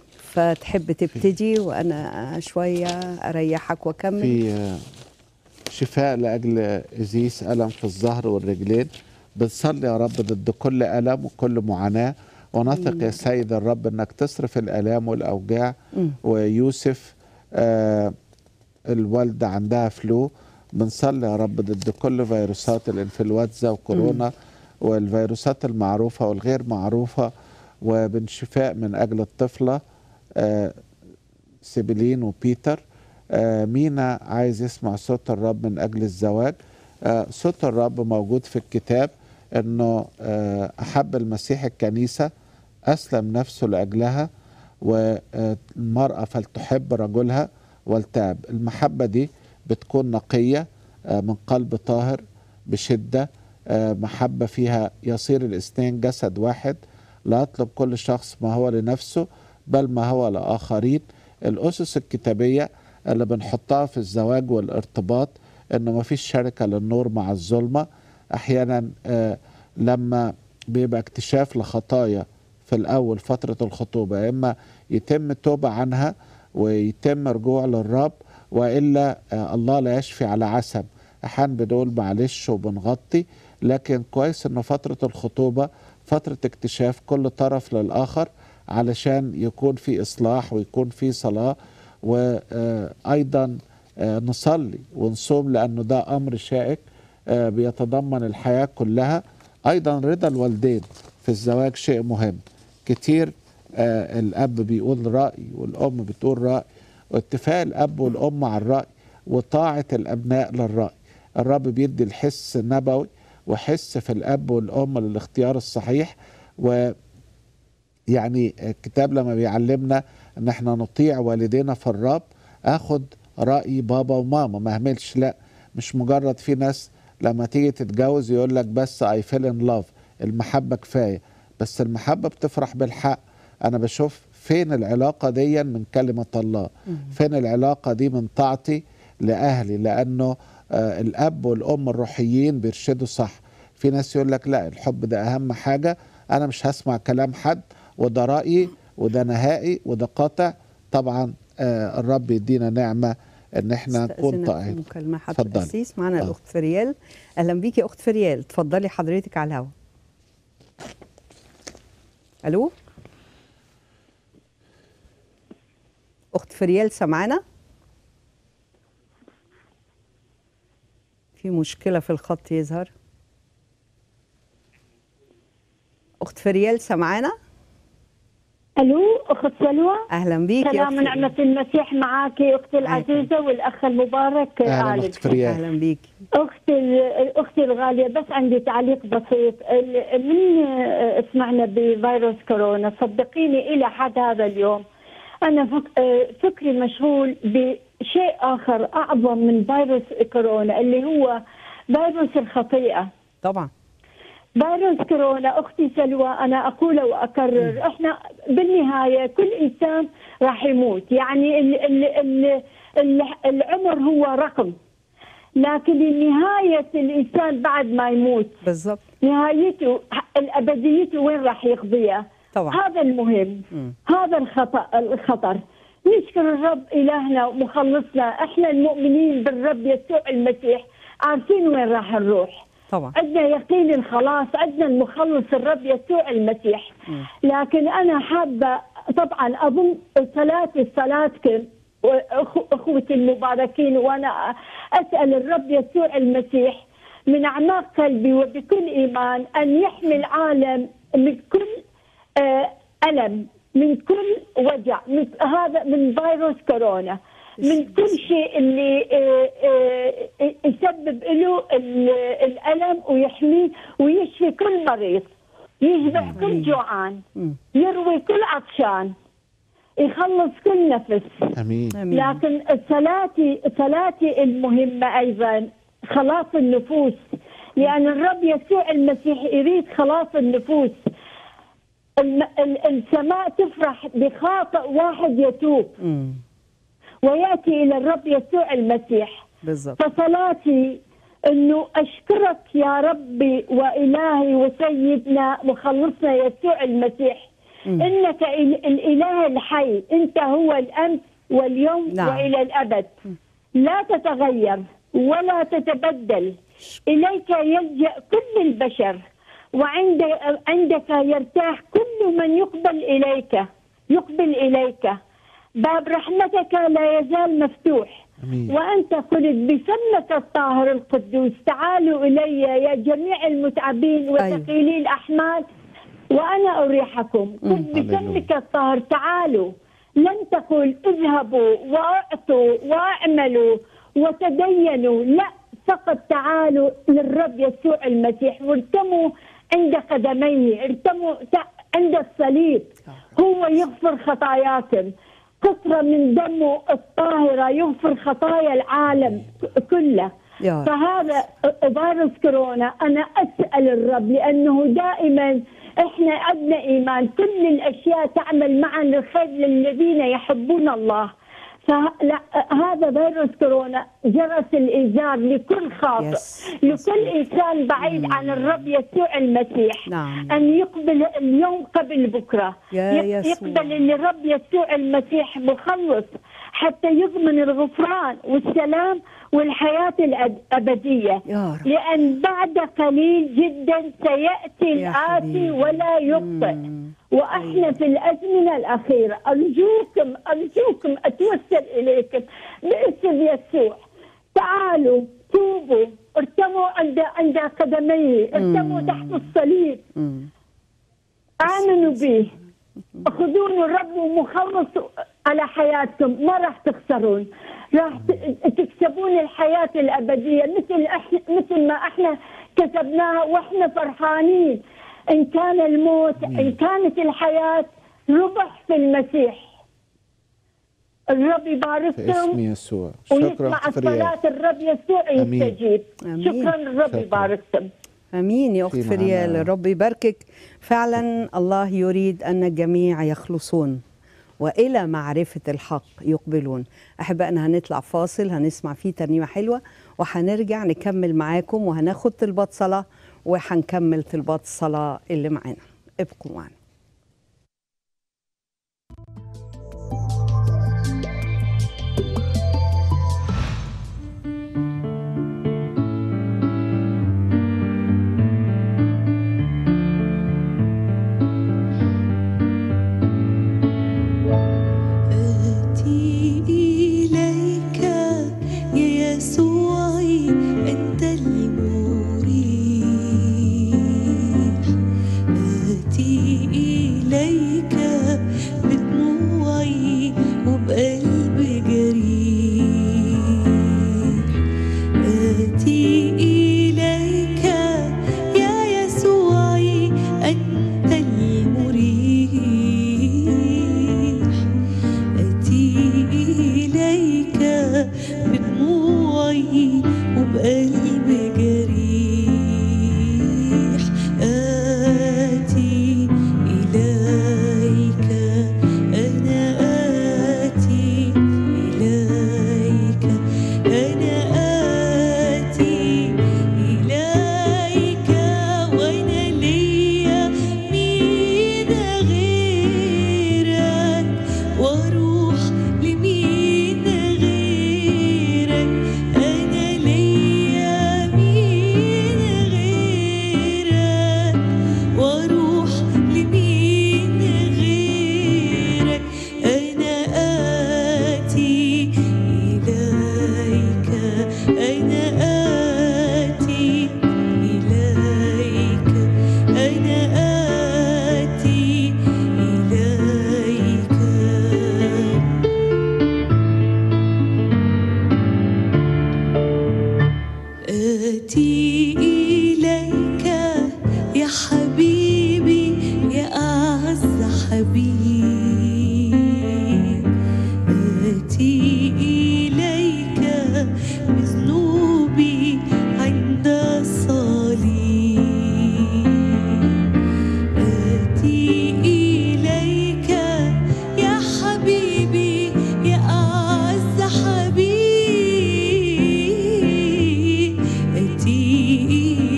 فتحب تبتدي وأنا شوية أريحك وأكمل
في آه، شفاء لاجل ازيس الم في الظهر والرجلين بنصلي يا رب ضد كل الم وكل معاناه ونثق يا سيد الرب انك تصرف الالام والاوجاع ويوسف آه الوالده عندها فلو بنصلي يا رب ضد كل فيروسات الانفلونزا وكورونا والفيروسات المعروفه والغير معروفه وبنشفاء من اجل الطفله آه سيبلين وبيتر آه مينا عايز يسمع صوت الرب من أجل الزواج آه صوت الرب موجود في الكتاب أنه آه أحب المسيح الكنيسة أسلم نفسه لأجلها والمرأة فلتحب رجلها ولتعب المحبة دي بتكون نقية آه من قلب طاهر بشدة آه محبة فيها يصير الاثنين جسد واحد لا يطلب كل شخص ما هو لنفسه بل ما هو لآخرين الأسس الكتابية اللي بنحطها في الزواج والارتباط انه ما فيش شركة للنور مع الظلمة احيانا آه لما بيبقى اكتشاف لخطايا في الاول فترة الخطوبة يا اما يتم توبة عنها ويتم رجوع للرب والا آه الله لا يشفي على عسب احيانا بنقول معلش وبنغطي لكن كويس انه فترة الخطوبة فترة اكتشاف كل طرف للآخر علشان يكون في إصلاح ويكون في صلاة وأيضا نصلي ونصوم لأنه ده أمر شائك آه، بيتضمن الحياة كلها أيضا رضا الوالدين في الزواج شيء مهم كتير آه، الأب بيقول رأي والأم بتقول رأي واتفاق الأب والأم على الرأي وطاعة الأبناء للرأي الرب بيدي الحس النبوي وحس في الأب والأم للاختيار الصحيح و يعني الكتاب لما بيعلمنا ان احنا نطيع والدينا في الرب اخد راي بابا وماما ما اهملش لا مش مجرد في ناس لما تيجي تتجوز يقول لك بس اي فيل ان لاف المحبه كفايه بس المحبه بتفرح بالحق انا بشوف فين العلاقه دي من كلمه الله فين العلاقه دي من طاعتي لاهلي لانه آه الاب والام الروحيين بيرشدوا صح في ناس يقول لك لا الحب ده اهم حاجه انا مش هسمع كلام حد وده رايي وده نهائي وده قاطع طبعا آه الرب يدينا نعمه ان احنا نكون
استأذنك في
طائعين
مكالمة حضرتك
اتفضلي.
القسيس معانا
آه.
الأخت فريال أهلا بيكي أخت فريال اتفضلي حضرتك على الهوا ألو أخت فريال سمعانا في مشكلة في الخط يظهر أخت فريال سمعانا
الو اخت سلوى
أهلا بيكي
سلام
أخت
ونعمة المسيح معك اختي العزيزة والاخ المبارك
اهلا
آل
اخت فريال
أهلا بيكي
اختي ال- اختي الغاليه بس عندي تعليق بسيط ال- من آه، سمعنا بفيروس كورونا صدقيني الى حد هذا اليوم انا فك- آه، فكري مشغول بشيء اخر اعظم من فيروس كورونا اللي هو فيروس الخطيئه
طبعا
فيروس كورونا اختي سلوى انا اقول واكرر احنا بالنهايه كل انسان راح يموت يعني ال ال ال ال العمر هو رقم لكن نهايه الانسان بعد ما يموت
بالظبط
نهايته الابديته وين راح يقضيها
طبعا.
هذا المهم
مم.
هذا الخطا الخطر نشكر الرب الهنا ومخلصنا احنا المؤمنين بالرب يسوع المسيح عارفين وين راح نروح
طبعا
عندنا يقين الخلاص عندنا المخلص الرب يسوع المسيح لكن انا حابه طبعا اظن صلاتي صلاتكم وأخو- اخوتي المباركين وانا اسال الرب يسوع المسيح من اعماق قلبي وبكل ايمان ان يحمي العالم من كل آه، الم من كل وجع من هذا من فيروس كورونا من كل شيء اللي آه، آه، يسبب له ال- الالم ويحميه ويشفي كل مريض يشبع كل جوعان
مم.
يروي كل عطشان يخلص كل نفس
امين
آمين
لكن صلاتي صلاتي المهمة أيضا خلاص النفوس لأن الرب يسوع المسيح يريد خلاص النفوس الم- ال- السماء تفرح بخاطئ واحد يتوب
مم.
ويأتي إلى الرب يسوع المسيح
بالظبط
فصلاتي انه اشكرك يا ربي والهي وسيدنا مخلصنا يسوع المسيح
مم.
انك ال- الاله الحي انت هو الامس واليوم
نعم.
والى الابد لا تتغير ولا تتبدل اليك يلجا كل البشر وعند عندك يرتاح كل من يقبل اليك يقبل اليك باب رحمتك لا يزال مفتوح
امين
وأنت قلت بفمك الطاهر القدوس تعالوا إلي يا جميع المتعبين وثقيلي الأحمال وأنا أريحكم قل بفمك الطاهر تعالوا لم تقل اذهبوا وأعطوا وأعملوا وتدينوا لا فقط تعالوا للرب يسوع المسيح وارتموا عند قدميه ارتموا تع- عند الصليب هو يغفر خطاياكم قطرة من دمه الطاهرة يغفر خطايا العالم كله
يا رب.
فهذا فيروس كورونا أنا أسأل الرب لأنه دائما إحنا عندنا إيمان كل الأشياء تعمل معا للخير للذين يحبون الله فهذا فيروس كورونا جرس الإنذار لكل خاطئ
Yes.
لكل إنسان بعيد عن الرب يسوع المسيح
نعم.
أن يقبل اليوم قبل بكرة
يا
يق-
يسوع.
يقبل ان الرب يسوع المسيح مخلص حتى يضمن الغفران والسلام والحياة الأبدية
يا رب.
لأن بعد قليل جدا سيأتي
يا
الآتي
حبيبي.
ولا يبطئ
مم.
وإحنا في الأزمنة الأخيرة أرجوكم أرجوكم أتوسل إليكم باسم يسوع تعالوا توبوا ارتموا عند عند قدميه ارتموا تحت الصليب
مم.
آمنوا به خذون الرب ومخلص على حياتكم ما راح تخسرون راح ت- تكسبون الحياة الأبدية مثل احنا مثل ما احنا كسبناها واحنا فرحانين إن كان الموت إن كانت الحياة ربح في المسيح الرب
في
يبارككم
اسم يسوع شكرا
ويسمع
أخت فريال
الصلاة الرب يسوع
أمين.
يستجيب
أمين.
شكرا الرب
شكراً.
يبارككم
امين يا اخت
في معنا-
فريال الرب يباركك فعلا الله يريد ان الجميع يخلصون والى معرفه الحق يقبلون احبائنا هنطلع فاصل هنسمع فيه ترنيمه حلوه وهنرجع نكمل معاكم وهناخد طلبات صلاه وهنكمل طلبات الصلاه اللي معانا ابقوا معنا
آتي إليك يا يسوعي أنت المريح آتي إليك بدموعي وبقلب جريح آتي إليك يا يسوعي أنت المريح أتي إليك بدموعي وبقلب جريح آتي إليك أنا آتي إليك أنا آتي إليك وأنا ليا مين غيرك واروح لمين غيرك انا ليا مين غيرك واروح لمين غيرك انا اتي اليك انا اتي اليك انا اتي اليك آتي إليك يا حبيبي يا أعز حبيب آتي إليك بذنوبي عند الصليب آتي إليك يا حبيبي يا أعز حبيب آتي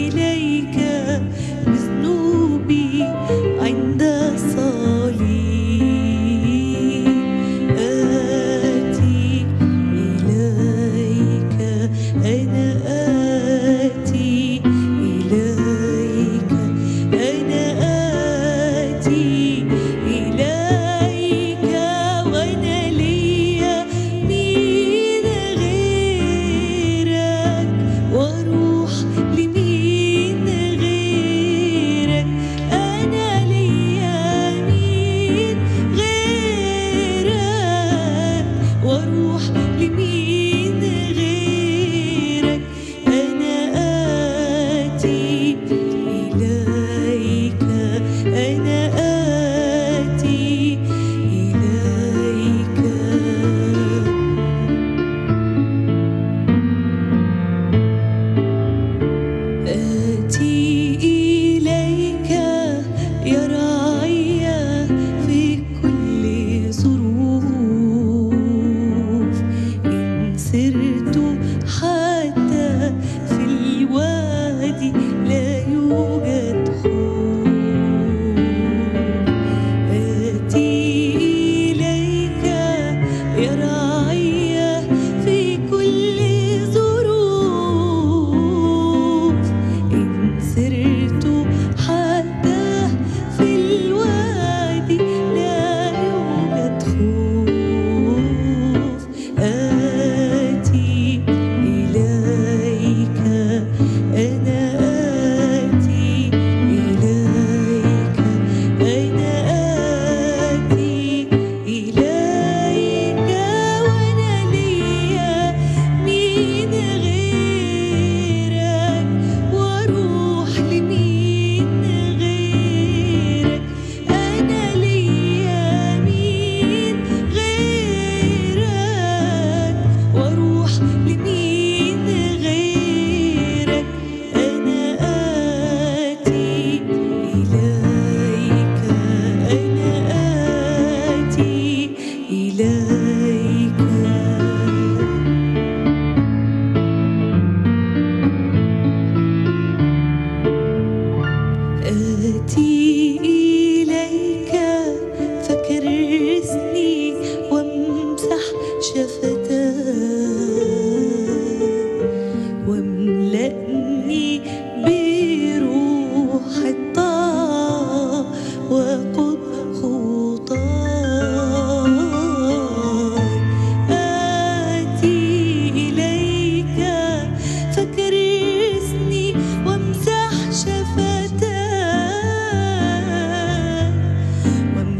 إليك بذنوبي عند صليب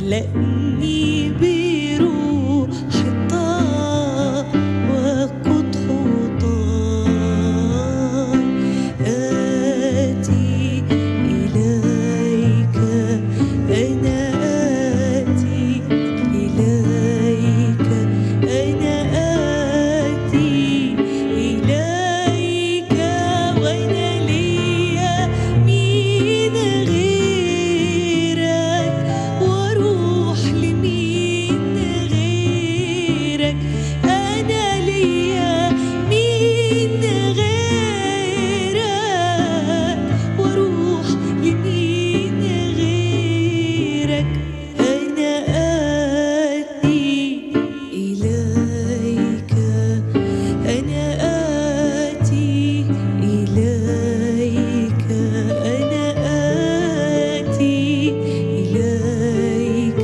خلقني بروح الطاعة وقد خطاي آتي إليك أنا آتي إليك أنا آتي إليك وأنا ليا مين غيرك وأروح لمين غيرك أنا ليا مين غيرك وأروح لمين غيرك أنا آتي إليك أنا آتي إليك أنا آتي إليك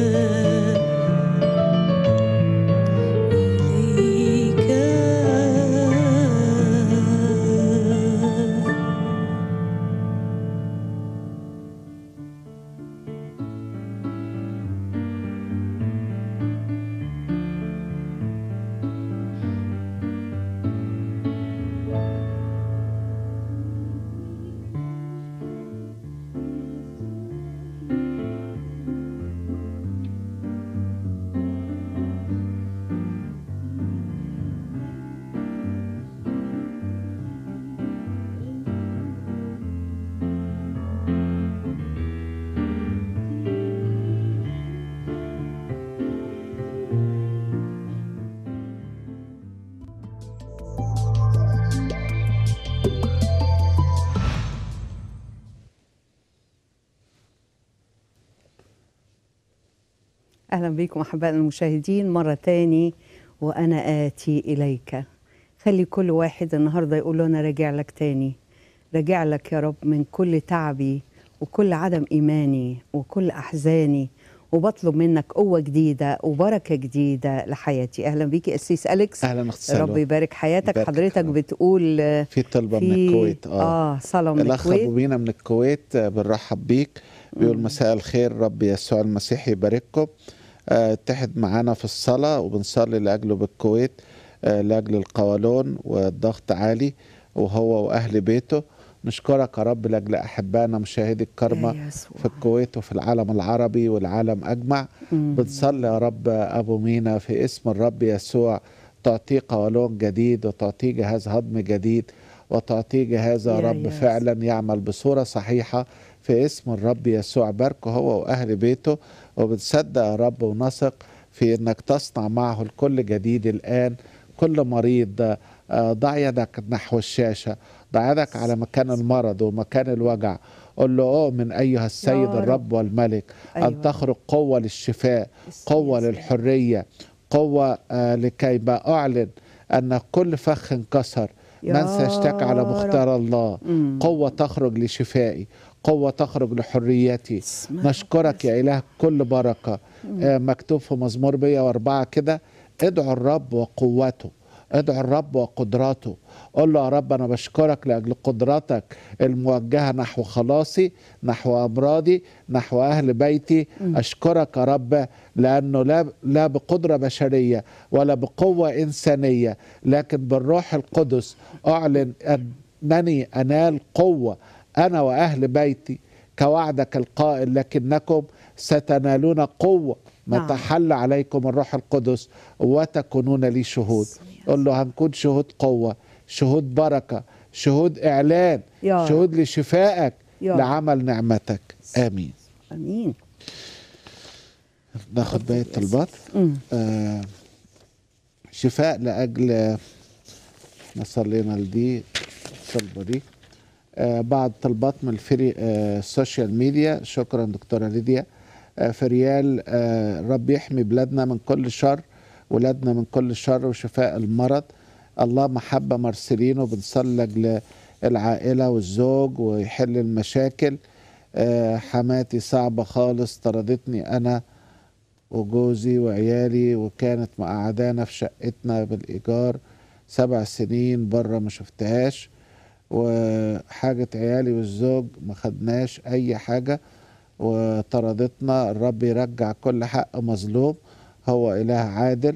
إليك
أهلا بكم أحبائنا المشاهدين مرة تاني وأنا آتي إليك خلي كل واحد النهاردة يقول له أنا راجع لك تاني راجع لك يا رب من كل تعبي وكل عدم إيماني وكل أحزاني وبطلب منك قوة جديدة وبركة جديدة لحياتي أهلا بيكي أسيس أليكس
اهلا اخت
رب
سلوى
يبارك حياتك
يبارك
حضرتك
يا رب.
بتقول آه،
في طلبه من
في
الكويت اه
اه صلاة من
الاخ ابو
الكويت
مينا من الكويت آه، بنرحب بيك بيقول مساء الخير رب يسوع المسيح يبارككم آه، اتحد معانا في الصلاه وبنصلي لاجله بالكويت آه، لاجل القولون والضغط عالي وهو واهل بيته نشكرك يا رب لاجل احبائنا مشاهدي الكرمه
يا يسوع.
في الكويت وفي العالم العربي والعالم اجمع بنصلي يا رب ابو مينا في اسم الرب يسوع تعطيه قولون جديد وتعطيه جهاز هضم جديد وتعطيه جهاز يا
يا
رب
يس.
فعلا يعمل بصوره صحيحه في اسم الرب يسوع باركه هو واهل بيته وبنصدق يا رب ونثق في انك تصنع معه الكل جديد الان كل مريض آه، ضع يدك نحو الشاشه ضع يدك على مكان المرض ومكان الوجع قل له اؤمن ايها السيد
يا رب.
الرب والملك
أيوة.
ان تخرج قوه للشفاء
اسم
قوه
يسوع.
للحريه قوه آه، لكي ما اعلن ان كل فخ انكسر
يا
من سيشتكي على مختار الله
مم.
قوه تخرج لشفائي قوه تخرج لحريتي
اسمك
نشكرك يا اله كل بركه آه، مكتوب في مزمور 104 كده ادعوا الرب وقوته ادعوا الرب وقدراته قل له يا رب انا بشكرك لاجل قدرتك الموجهه نحو خلاصي نحو امراضي نحو اهل بيتي اشكرك يا رب لانه لا لا بقدره بشريه ولا بقوه انسانيه لكن بالروح القدس اعلن انني انال قوه انا واهل بيتي كوعدك القائل لكنكم ستنالون قوة
نعم.
متى حل عليكم الروح القدس وتكونون لي شهود قل له هنكون شهود قوة شهود بركة شهود إعلان
يا رب.
شهود لشفائك
يا رب.
لعمل نعمتك آمين
امين
ناخد باقي الطلبات
مم.
آه شفاء لأجل احنا صلينا لدي الطلبة دي آه بعض طلبات من الفري آه السوشيال ميديا شكرا دكتورة ليديا آه في ريال آه رب يحمي بلادنا من كل شر ولادنا من كل شر وشفاء المرض الله محبة مرسلين وبنصلي لاجل العائلة والزوج ويحل المشاكل آه حماتي صعبة خالص طردتني أنا وجوزي وعيالي وكانت مقعدانا في شقتنا بالإيجار سبع سنين بره ما شفتهاش وحاجة عيالي والزوج ما خدناش أي حاجة وطردتنا الرب يرجع كل حق مظلوم هو إله عادل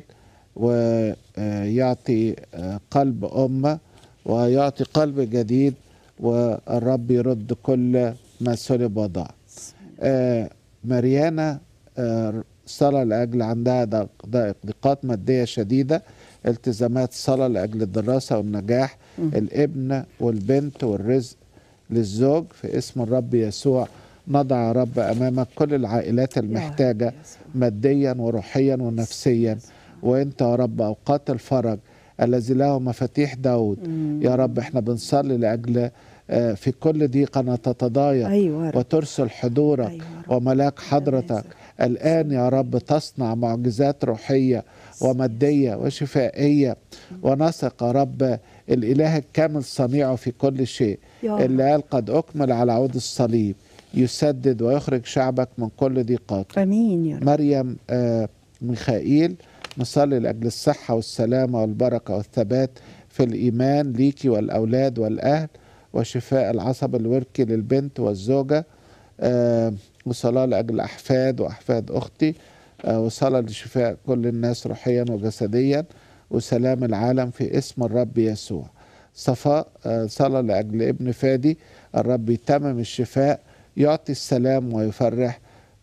ويعطي قلب أمة ويعطي قلب جديد والرب يرد كل ما سلب وضاع آه، مريانا آه، صلاة لأجل عندها ض- ض- ضيقات مادية شديدة التزامات صلاة لأجل الدراسة والنجاح الابن والبنت والرزق للزوج في اسم الرب يسوع نضع يا رب أمامك كل العائلات المحتاجة ماديا وروحيا ونفسيا وانت يا رب أوقات الفرج الذي له مفاتيح داود يا رب احنا بنصلي لأجل آه، في كل ضيقة تتضايق
أيوة يا رب.
وترسل حضورك
أيوة يا رب.
وملاك حضرتك الآن يا رب تصنع معجزات روحية ومادية وشفائية ونثق يا رب الإله الكامل صنيعه في كل شيء
يا رب.
اللي قال قد أكمل على عود الصليب يسدد ويخرج شعبك من كل ضيقات
امين يا رب
مريم آه، ميخائيل نصلي لأجل الصحة والسلامة والبركة والثبات في الإيمان ليكي والأولاد والأهل وشفاء العصب الوركي للبنت والزوجة آه، وصلاة لأجل أحفاد وأحفاد أختي آه، وصلاة لشفاء كل الناس روحيا وجسديا وسلام العالم في اسم الرب يسوع صفاء آه، صلاة لأجل ابن فادي الرب يتمم الشفاء يعطي السلام ويفرح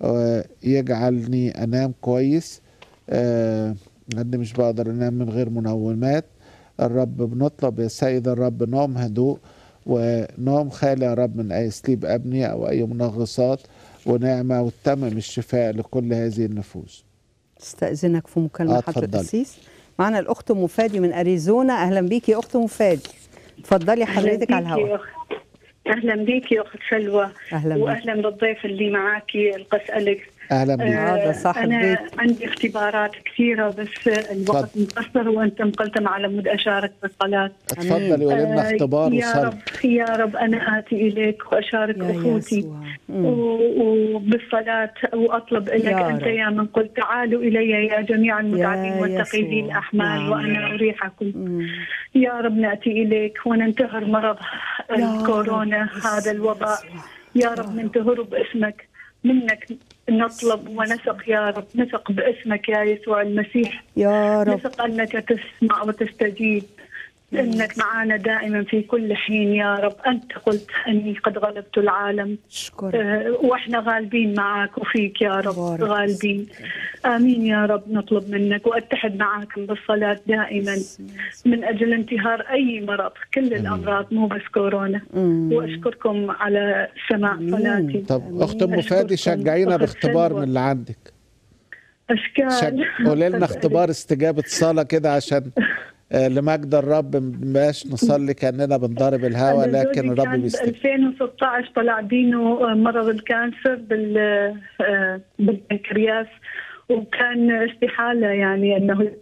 ويجعلني أنام كويس آه، لأني مش بقدر أنام من غير منومات الرب بنطلب يا سيد الرب نوم هدوء ونوم خالي يا رب من أي سليب أبنية أو أي منغصات ونعمة وتمم الشفاء لكل هذه النفوس
استاذنك في مكالمه
آه،
حضره
اتفضلي.
القسيس معانا الاخت مفادي من اريزونا اهلا بيكي يا اخت مفادي اتفضلي حضرتك على
أهلاً بيكي يا
الهواء
أخت- اهلا بيك يا اخت سلوى
أهلاً بيك.
واهلا بالضيف اللي معاكي القس اليكس
أهلا بك
هذا
آه،
صاحب
انا
بيت.
عندي اختبارات كثيره بس الوقت
تفضل.
مقصر وانت مقلتم على مود اشارك بالصلاه
اتفضلي ولنا
آه،
اختبار
يا
وصلي
رب يا رب انا اتي اليك واشارك
يا
اخوتي
يسوع مم.
و- وبالصلاة وأطلب لك
يا
أنت
رب.
يا من قلت تعالوا إلي يا جميع المتعبين
يا
والثقيلي
يسوع.
الأحمال
نعم يا
وأنا
رب.
أريحكم
مم.
يا رب نأتي إليك وننتهر مرض
يا
الكورونا
رب.
هذا الوباء
يسوع.
يا رب ننتهر باسمك منك نطلب ونثق يا رب نثق باسمك يا يسوع المسيح
يا رب
نثق أنك تسمع وتستجيب انك معنا دائما في كل حين يا رب انت قلت اني قد غلبت العالم
اشكرك
آه، واحنا غالبين معك وفيك يا رب
بارك
غالبين امين يا رب نطلب منك واتحد معكم بالصلاه دائما من اجل انتهار اي مرض كل الامراض مو بس كورونا
مم.
واشكركم على سماع
آمين.
صلاتي
طب أخت أم
أشكركم.
فادي شجعينا
أخت
باختبار
سلوى.
من اللي عندك
اشكال
شج... قولي لنا اختبار استجابة صلاة كده عشان آه، لمجد الرب مبقاش نصلي كأننا بنضرب الهوا
أنا
لكن
زوجي
الرب
كان ب
بيستجيب
2016 طلع بينه مرض الكانسر بال آه، بالبنكرياس وكان استحالة يعني أنه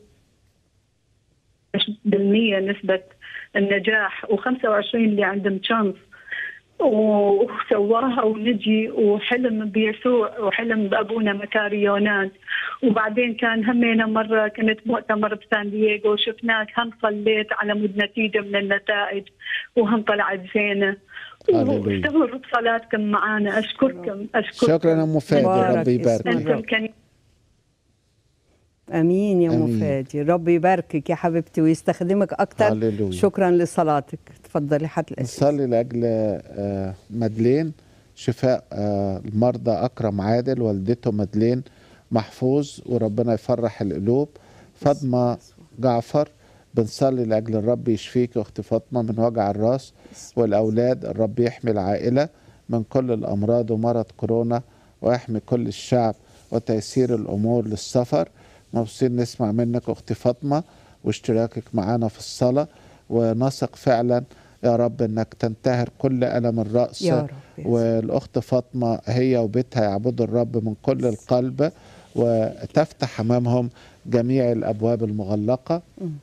بالمية نسبة النجاح و25 اللي عندهم تشانس وسواها ونجي وحلم بيسوع وحلم بابونا مكاري يونان وبعدين كان همينا مره كنت مؤتمر بسان دييغو شفناك هم صليت على مود نتيجه من النتائج وهم طلعت زينه
هللويا.
واستمروا بصلاتكم معنا اشكركم اشكركم
شكرا يا أم فادي
مبارك
رب يبارك
اسمك.
انتم كنيسه
امين يا ام
آمين.
فادي رب يباركك يا حبيبتي ويستخدمك اكتر
هللويا.
شكرا لصلاتك اتفضلي حضره القسيس
نصلي لأجل آه، مدلين شفاء آه، المرضى أكرم عادل والدته مدلين محفوظ وربنا يفرح القلوب فاطمة جعفر بنصلي لأجل الرب يشفيك يا أختي فاطمة من وجع الراس والأولاد الرب يحمي العائلة من كل الأمراض ومرض كورونا ويحمي كل الشعب وتيسير الأمور للسفر مبسوطين نسمع منك أختي فاطمة واشتراكك معانا في الصلاة ونثق فعلا يا رب انك تنتهر كل ألم الرأس
يا رب يا يسوع.
والأخت فاطمة هي وبيتها يعبدوا الرب من كل القلب وتفتح أمامهم جميع الأبواب المغلقة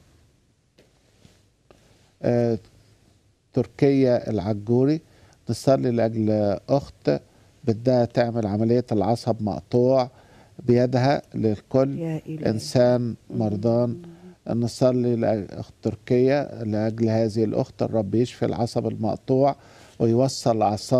آه، تركيا العجوري نصلي لأجل أخت بدها تعمل عملية العصب مقطوع بيدها للكل
يا إلهي.
إنسان مرضان نصلي لأخت تركيا لأجل هذه الأخت الرب يشفي العصب المقطوع ويوصل الأعصاب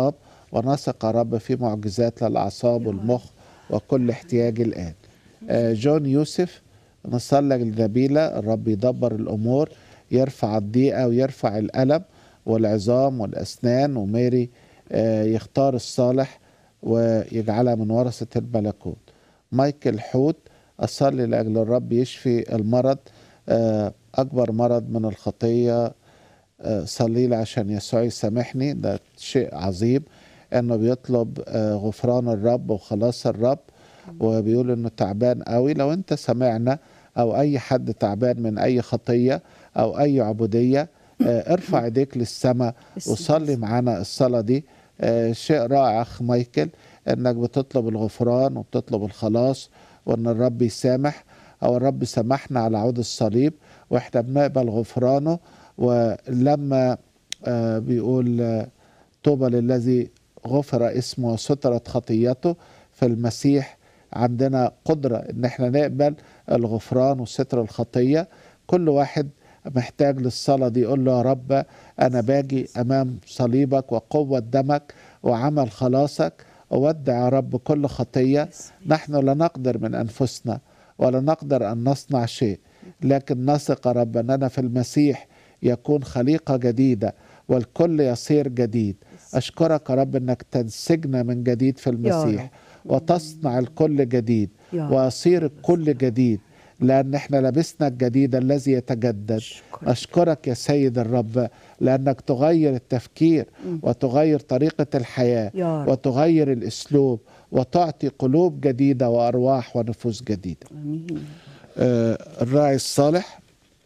ونثق يا رب في معجزات للأعصاب والمخ وكل احتياجي الآن آه، جون يوسف نصلي لنبيلة الرب يدبر الأمور يرفع الضيقة ويرفع الألم والعظام والأسنان وميري آه، يختار الصالح ويجعلها من ورثة الملكوت مايكل حوت أصلي لأجل الرب يشفي المرض آه، أكبر مرض من الخطية آه، صلي لي عشان يسوع يسامحني ده شيء عظيم انه بيطلب آه، غفران الرب وخلاص الرب وبيقول انه تعبان قوي لو انت سمعنا او اي حد تعبان من اي خطيه او اي عبوديه آه، ارفع ايديك للسماء
باسم
وصلي معانا الصلاه دي آه، شيء رائع اخ مايكل انك بتطلب الغفران وبتطلب الخلاص وان الرب يسامح او الرب سامحنا على عود الصليب واحنا بنقبل غفرانه ولما آه، بيقول آه، طوبى للذي غفر اسمه وسترت خطيته في المسيح عندنا قدرة ان احنا نقبل الغفران وستر الخطية كل واحد محتاج للصلاة دي يقول له يا رب أنا باجي أمام صليبك وقوة دمك وعمل خلاصك أودع يا رب كل خطية نحن لا نقدر من أنفسنا ولا نقدر أن نصنع شيء لكن نثق يا رب أننا في المسيح يكون خليقة جديدة والكل يصير جديد أشكرك يا رب أنك تنسجنا من جديد في المسيح وتصنع الكل جديد
يا رب.
ويصير الكل جديد لأن احنا لبسنا الجديد الذي يتجدد
أشكرك.
أشكرك يا سيد الرب لأنك تغير التفكير وتغير طريقة الحياة
يا رب.
وتغير الأسلوب وتعطي قلوب جديدة وأرواح ونفوس جديدة
امين
آه، الراعي الصالح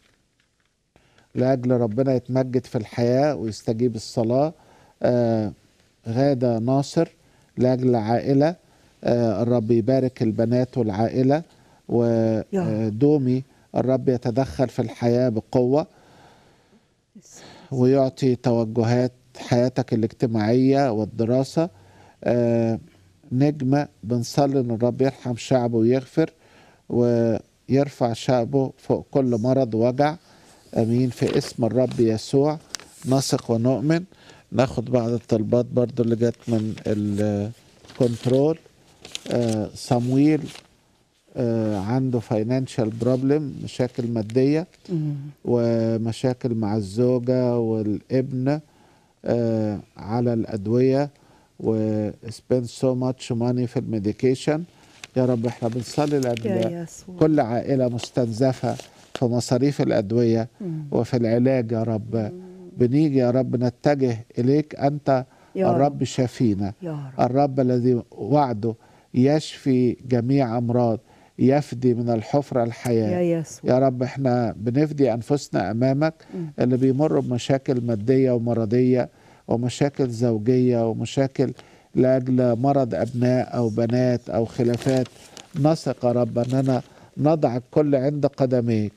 لأجل ربنا يتمجد في الحياة ويستجيب الصلاة آه، غادة ناصر لأجل العائلة آه، الرب يبارك البنات والعائلة ودومي الرب يتدخل في الحياة بقوة ويعطي توجهات حياتك الاجتماعية والدراسة آه، نجمة بنصلي ان الرب يرحم شعبه ويغفر ويرفع شعبه فوق كل مرض ووجع امين في اسم الرب يسوع نثق ونؤمن ناخد بعض الطلبات برضو اللي جت من الكنترول آه، صمويل آه، عنده فاينانشال بروبلم مشاكل ماديه ومشاكل مع الزوجة والابن آه، على الأدوية و spend so much money في الميديكيشن يا رب احنا بنصلي
يا
لأجل
يسوع
كل عائلة مستنزفة في مصاريف الأدوية وفي العلاج يا رب بنيجي يا رب نتجه إليك أنت
يا رب.
الرب شافينا
يا رب
الرب الذي وعده يشفي جميع أمراض يفدي من الحفرة الحياة
يا يسوع
يا رب احنا بنفدي انفسنا امامك اللي بيمروا بمشاكل ماديه ومرضيه ومشاكل زوجيه ومشاكل لاجل مرض ابناء او بنات او خلافات نثق يا رب اننا نضع الكل عند قدميك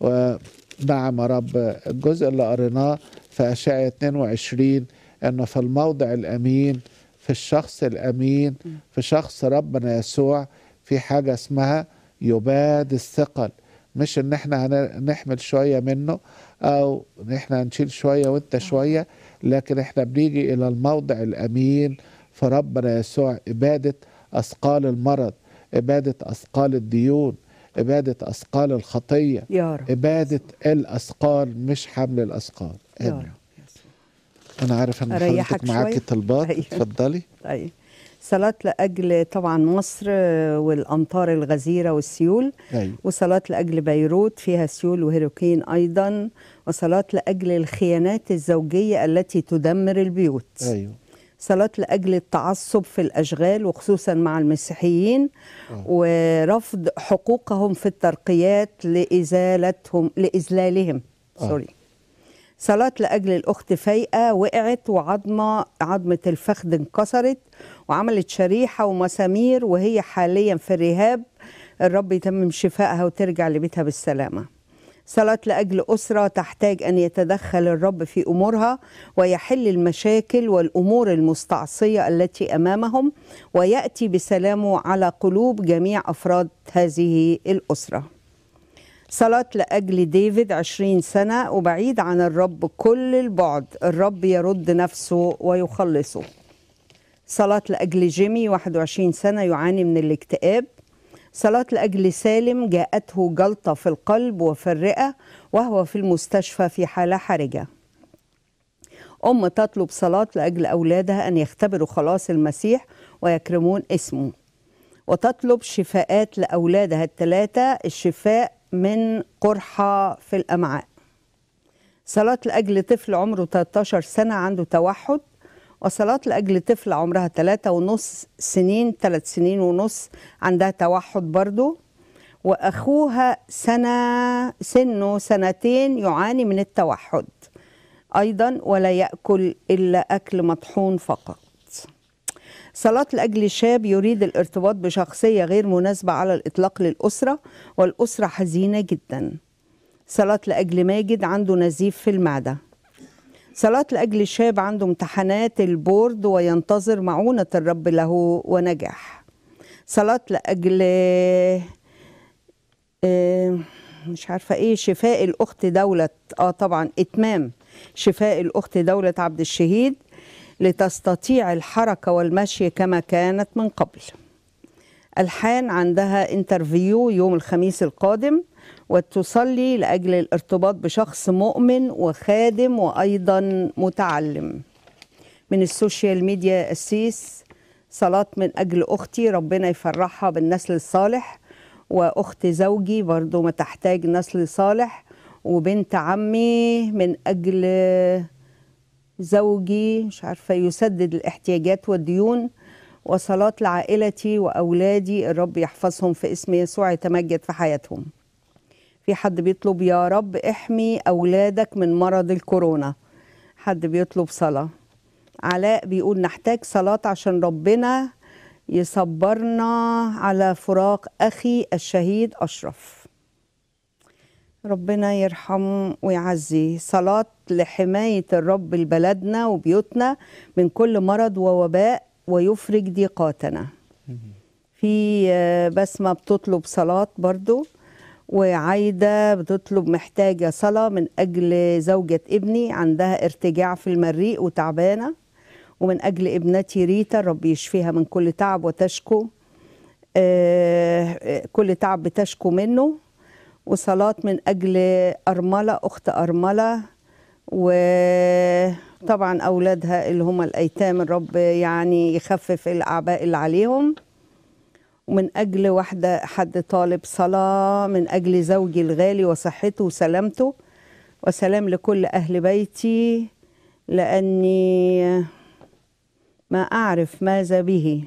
ونعم يا رب الجزء اللي قريناه في اشعياء 22 انه في الموضع الامين في الشخص الامين في شخص ربنا يسوع في حاجه اسمها يباد الثقل مش ان احنا هن- نحمل شويه منه او ان احنا هنشيل شويه وانت شويه لكن احنا بنيجي الى الموضع الامين في ربنا يسوع اباده اثقال المرض اباده اثقال الديون اباده اثقال الخطيه
يا رب
اباده الاثقال مش حمل الاثقال
يا
آمين.
رب يسوع.
انا عارف ان
أريحك
حضرتك معاكي
شوية؟
طلبات
أيوة.
اتفضلي
طيب صلاة لأجل طبعا مصر والأمطار الغزيرة والسيول
ايوه
وصلاة لأجل بيروت فيها سيول وهيروكين أيضا وصلاة لأجل الخيانات الزوجية التي تدمر البيوت
ايوه
صلاة لأجل التعصب في الأشغال وخصوصا مع المسيحيين ورفض حقوقهم في الترقيات لإزالتهم لإذلالهم
آه.
سوري صلاة لأجل الأخت فايقة وقعت وعظمة عظمة الفخذ انكسرت وعملت شريحة ومسامير وهي حاليا في الرهاب الرب يتمم شفائها وترجع لبيتها بالسلامة صلاة لأجل أسرة تحتاج أن يتدخل الرب في أمورها ويحل المشاكل والأمور المستعصية التي أمامهم ويأتي بسلامه على قلوب جميع أفراد هذه الأسرة صلاة لأجل ديفيد عشرين سنة وبعيد عن الرب كل البعد الرب يرد نفسه ويخلصه صلاة لأجل جيمي 21 سنة يعاني من الاكتئاب صلاة لأجل سالم جاءته جلطة في القلب وفي الرئة وهو في المستشفى في حالة حرجة أم تطلب صلاة لأجل أولادها أن يختبروا خلاص المسيح ويكرمون اسمه وتطلب شفاءات لأولادها الثلاثة الشفاء من قرحة في الأمعاء صلاة لأجل طفل عمره 13 سنة عنده توحد وصلاة لأجل طفل عمرها ثلاثة ونص سنين ثلاث سنين ونص عندها توحد برضو وأخوها سنة سنه سنتين يعاني من التوحد أيضا ولا يأكل إلا أكل مطحون فقط صلاة لأجل شاب يريد الارتباط بشخصية غير مناسبة على الإطلاق للأسرة والأسرة حزينة جدا صلاة لأجل ماجد عنده نزيف في المعدة صلاة لأجل شاب عنده امتحانات البورد وينتظر معونة الرب له ونجاح صلاة لأجل آه، مش عارفة ايه شفاء الأخت دولة اه طبعا إتمام شفاء الأخت دولة عبد الشهيد لتستطيع الحركة والمشي كما كانت من قبل الحان عندها انترفيو يوم الخميس القادم وتصلي لأجل الارتباط بشخص مؤمن وخادم وأيضا متعلم من السوشيال ميديا أسيس صلاة من أجل أختي ربنا يفرحها بالنسل الصالح وأخت زوجي برضو ما تحتاج نسل صالح وبنت عمي من أجل زوجي مش عارفة يسدد الاحتياجات والديون وصلاة لعائلتي وأولادي الرب يحفظهم في اسم يسوع يتمجد في حياتهم في حد بيطلب يا رب احمي أولادك من مرض الكورونا حد بيطلب صلاة علاء بيقول نحتاج صلاة عشان ربنا يصبرنا على فراق أخي الشهيد أشرف ربنا يرحم ويعزي صلاة لحماية الرب لبلدنا وبيوتنا من كل مرض ووباء ويفرج ضيقاتنا في آه، بسمة بتطلب صلاة برضو وعايدة بتطلب محتاجة صلاة من أجل زوجة ابني عندها ارتجاع في المريء وتعبانة ومن أجل ابنتي ريتا الرب يشفيها من كل تعب وتشكو آه، آه، كل تعب بتشكو منه وصلاة من أجل أرملة أخت أرملة وطبعا أولادها اللي هم الأيتام الرب يعني يخفف الأعباء اللي عليهم ومن أجل واحدة حد طالب صلاة من أجل زوجي الغالي وصحته وسلامته وسلام لكل أهل بيتي لأني ما أعرف ماذا به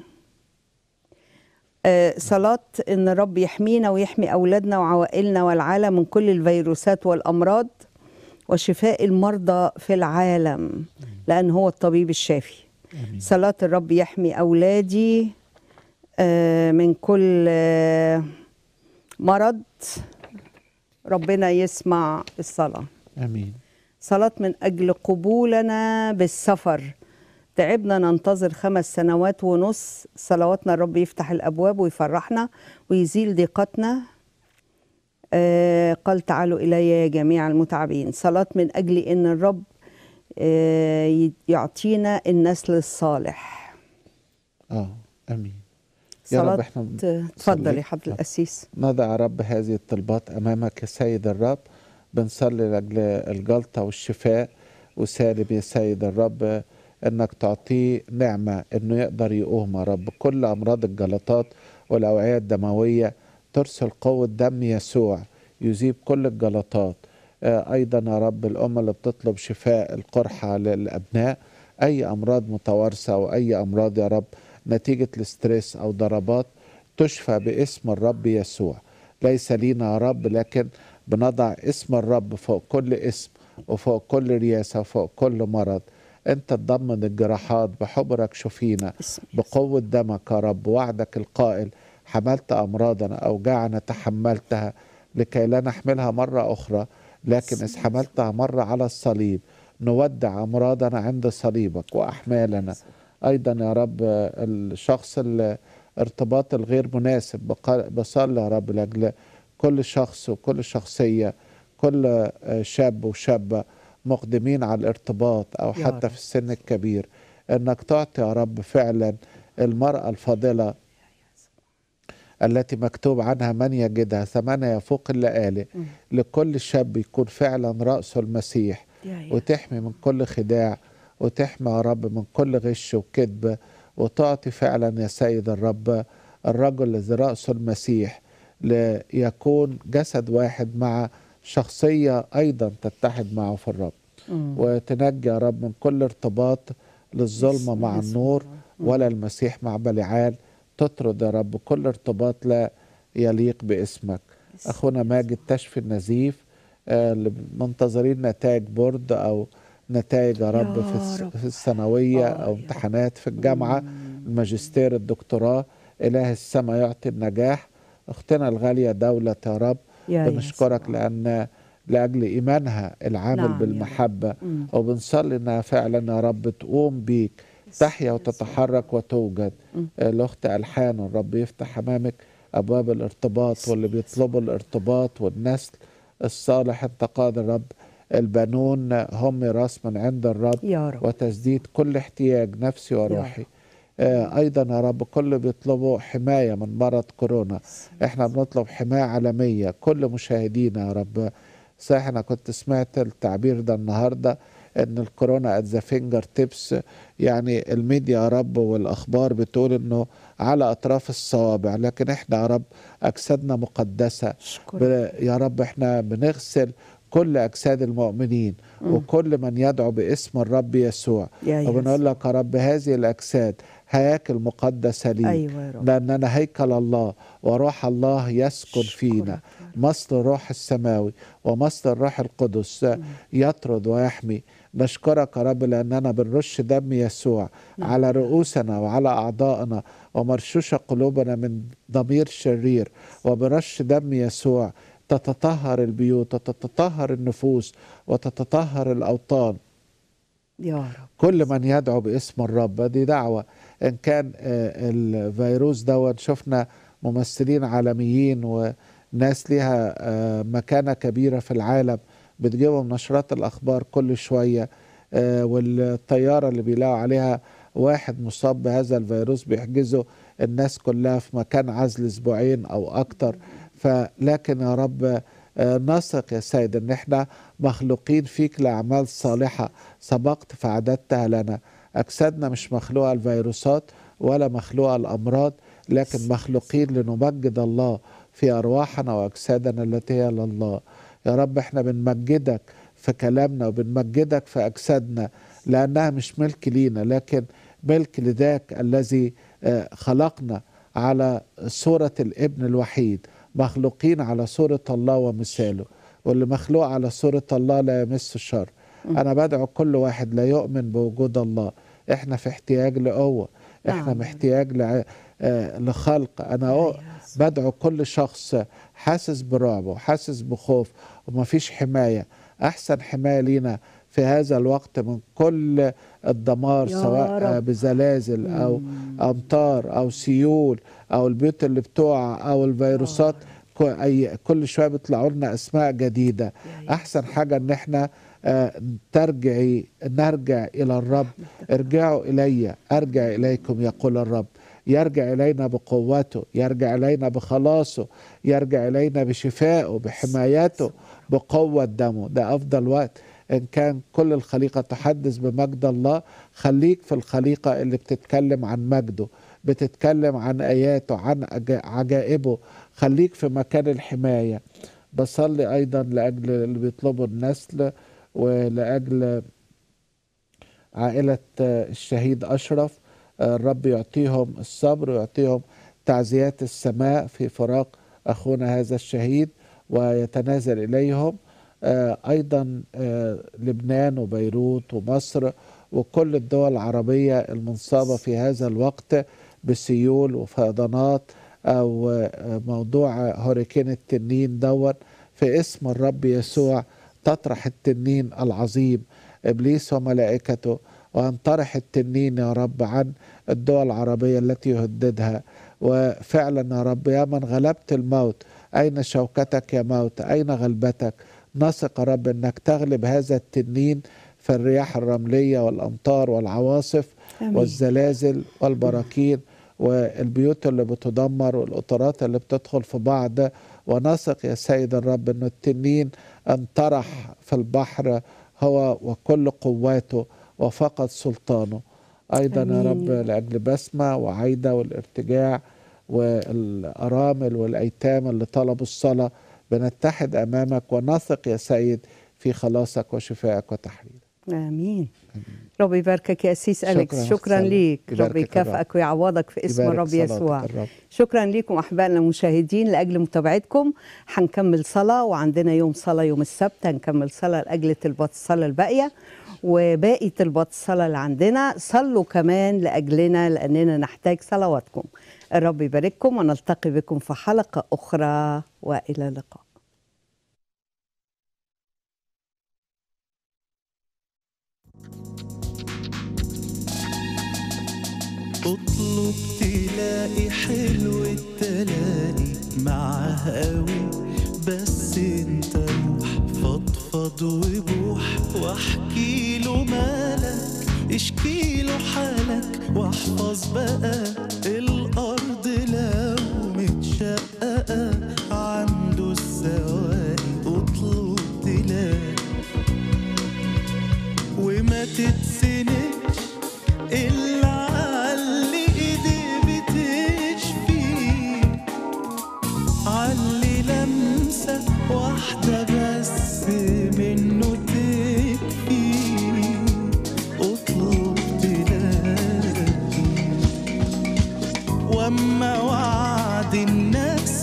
آه، صلاة إن الرب يحمينا ويحمي أولادنا وعوائلنا والعالم من كل الفيروسات والأمراض وشفاء المرضى في العالم لأن هو الطبيب الشافي صلاة الرب يحمي أولادي آه، من كل آه، مرض ربنا يسمع الصلاة
امين
صلاة من أجل قبولنا بالسفر تعبنا ننتظر خمس سنوات ونص صلواتنا الرب يفتح الأبواب ويفرحنا ويزيل ضيقتنا آه قال تعالوا إلي يا جميع المتعبين صلاة من أجل أن الرب آه ي- يعطينا النسل الصالح
اه امين يا رب
صلاة
احنا
تفضل يا حضرة
اتفضل.
القسيس
نضع يا رب هذه الطلبات امامك يا سيد الرب بنصلي لاجل الجلطه والشفاء وسالم يا سيد الرب انك تعطيه نعمه انه يقدر يقوم يا رب كل امراض الجلطات والاوعيه الدمويه ترسل قوه دم يسوع يذيب كل الجلطات آه، ايضا يا رب الام اللي بتطلب شفاء القرحه للابناء اي امراض متوارثه واي امراض يا رب نتيجه الاسترس او ضربات تشفى باسم الرب يسوع ليس لينا يا رب لكن بنضع اسم الرب فوق كل اسم وفوق كل رياسة وفوق كل مرض انت تضمن الجراحات بحبرك شفينا
باسم
بقوة دمك يا رب وعدك القائل حملت أمراضنا أوجاعنا تحملتها لكي لا نحملها مرة أخرى لكن إذ حملتها مرة على الصليب نودع أمراضنا عند صليبك وأحمالنا أيضا يا رب الشخص الارتباط الغير مناسب بق- بصلي يا رب لأجل كل شخص وكل شخصية كل شاب وشابة مقدمين على الارتباط أو
يا
حتى
رب.
في السن الكبير انك تعطي يا رب فعلا المرأة الفاضلة التي مكتوب عنها من يجدها ثمنها يفوق اللآلئ لكل شاب يكون فعلا رأسه المسيح
يا يا.
وتحمي من كل خداع وتحمي يا رب من كل غش وكذب وتعطي فعلا يا سيد الرب الرجل الذي رأسه المسيح ليكون جسد واحد مع شخصية أيضا تتحد معه في الرب وتنجي يا رب من كل ارتباط للظلمة مع
اسم
النور
الرب.
ولا المسيح مع بلعال تطرد يا رب كل ارتباط لا يليق باسمك أخونا ماجد تشفي النزيف آه، اللي منتظرين نتائج بورد أو نتائج يا رب في الس-
رب.
في الثانوية
آه
أو
يا
امتحانات في الجامعة الماجستير الدكتوراه إله السماء يعطي النجاح أختنا الغالية دولة يا رب
يا
بنشكرك
يسوع.
لأن لأجل إيمانها العامل
نعم يا رب.
بالمحبة
مم.
وبنصلي إنها فعلا يا رب تقوم بيك تحيا وتتحرك وتوجد آه، الأخت ألحان الرب يفتح أمامك أبواب الارتباط واللي بيطلبوا الارتباط والنسل الصالح أنت قادر رب البنون هم راس من عند الرب
يا رب.
وتسديد كل احتياج نفسي وروحي آه، ايضا يا رب كل بيطلبوا حمايه من مرض كورونا احنا بنطلب حمايه عالميه كل مشاهدينا يا رب صحيح انا كنت سمعت التعبير ده النهارده ان الكورونا ات ذا فينجر تيبس يعني الميديا يا رب والاخبار بتقول انه على اطراف الصوابع لكن احنا يا رب اجسادنا مقدسه
أشكرك.
ب- يا رب احنا بنغسل كل اجساد المؤمنين وكل من يدعو باسم الرب يسوع
يا
وبنقول لك يا رب هذه الاجساد هياكل مقدسه ليك
أيوة يا رب.
لاننا هيكل الله وروح الله يسكن فينا مصل الروح السماوي ومصل الروح القدس يطرد ويحمي نشكرك يا رب لاننا بنرش دم يسوع على رؤوسنا وعلى اعضائنا ومرشوشه قلوبنا من ضمير شرير وبرش دم يسوع تتطهر البيوت وتتطهر النفوس وتتطهر الاوطان
يا رب
كل من يدعو باسم الرب دي دعوة إن كان آه، الفيروس دون شفنا ممثلين عالميين وناس ليها آه، مكانة كبيرة في العالم بتجيبهم نشرات الأخبار كل شوية آه، والطيارة اللي بيلاقوا عليها واحد مصاب بهذا الفيروس بيحجزوا الناس كلها في مكان عزل أسبوعين أو أكتر فلكن يا رب آه، نثق يا سيد ان احنا مخلوقين فيك لاعمال صالحه سبقت فعددتها لنا اجسادنا مش مخلوقه الفيروسات ولا مخلوقه الامراض لكن مخلوقين لنمجد الله في ارواحنا واجسادنا التي هي لله يا رب احنا بنمجدك في كلامنا وبنمجدك في اجسادنا لانها مش ملك لينا لكن ملك لذاك الذي آه، خلقنا على صورة الابن الوحيد مخلوقين على صورة الله ومثاله واللي مخلوق على صورة الله لا يمس الشر أنا بدعو كل واحد لا يؤمن بوجود الله إحنا في احتياج لقوة إحنا
نعم.
محتاج لع... آه، لخلق أنا أو- بدعو كل شخص حاسس برعب وحاسس بخوف ومفيش حماية أحسن حماية لينا في هذا الوقت من كل الدمار
يا
سواء
رب.
آه، بزلازل او امطار او سيول او البيوت اللي بتقع او الفيروسات كو- أي كل شويه بيطلعوا لنا اسماء جديده احسن حاجه ان احنا آه، ترجعي نرجع الى الرب ارجعوا الي ارجع اليكم يقول الرب يرجع الينا بقوته يرجع الينا بخلاصه يرجع الينا بشفائه بحمايته بقوه دمه ده افضل وقت ان كان كل الخليقه تحدث بمجد الله خليك في الخليقه اللي بتتكلم عن مجده بتتكلم عن اياته عن أجا- عجائبه خليك في مكان الحمايه بصلي ايضا لاجل اللي بيطلبوا النسل ولاجل عائله آه، الشهيد اشرف آه، الرب يعطيهم الصبر ويعطيهم تعزيات السماء في فراق اخونا هذا الشهيد ويتنازل اليهم آه، ايضا آه، لبنان وبيروت ومصر وكل الدول العربيه المنصابه في هذا الوقت بسيول وفيضانات او آه، موضوع هوريكين التنين دون في اسم الرب يسوع تطرح التنين العظيم ابليس وملائكته وانطرح التنين يا رب عن الدول العربيه التي يهددها وفعلا يا رب يا من غلبت الموت اين شوكتك يا موت اين غلبتك نثق يا رب انك تغلب هذا التنين في الرياح الرملية والأمطار والعواصف
آمين.
والزلازل والبراكين والبيوت اللي بتدمر والقطارات اللي بتدخل في بعض ونثق يا سيد الرب أن التنين انطرح في البحر هو وكل قواته وفقد سلطانه أيضا يا رب
آمين.
لأجل بسمة وعايدة والارتجاع والأرامل والأيتام اللي طلبوا الصلاة بنتحد أمامك ونثق يا سيد في خلاصك وشفائك وتحريرك
امين رب يباركك يا اسيس اليكس
شكراً
شكرا
سلام.
ليك رب
يباركك
يكافئك ويعوضك في اسم
يبارك
الرب
صلاتك
يسوع
الرب.
شكرا لكم احبائنا المشاهدين لاجل متابعتكم هنكمل صلاه وعندنا يوم صلاه يوم السبت هنكمل صلاه لاجل طلبات الصلاه الباقيه وباقي طلبات الصلاه اللي عندنا صلوا كمان لاجلنا لاننا نحتاج صلواتكم الرب يبارككم ونلتقي بكم في حلقه اخرى والى اللقاء
اطلب تلاقي حلو التلاقي معاه قوي بس انت روح فضفض وبوح واحكي له مالك اشكي له حالك واحفظ بقى الارض لو متشققه عنده السواقي اطلب تلاقي وما تتسندش إلا علي إيدي بتشفي علي لمسة واحدة بس منه تكفي اطلب تلاقي واما وعد الناس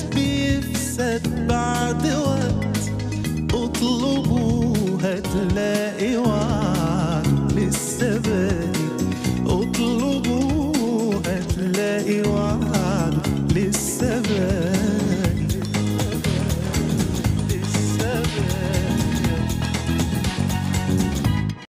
بيفسد بعد وقت اطلبوا هتلاقي وعد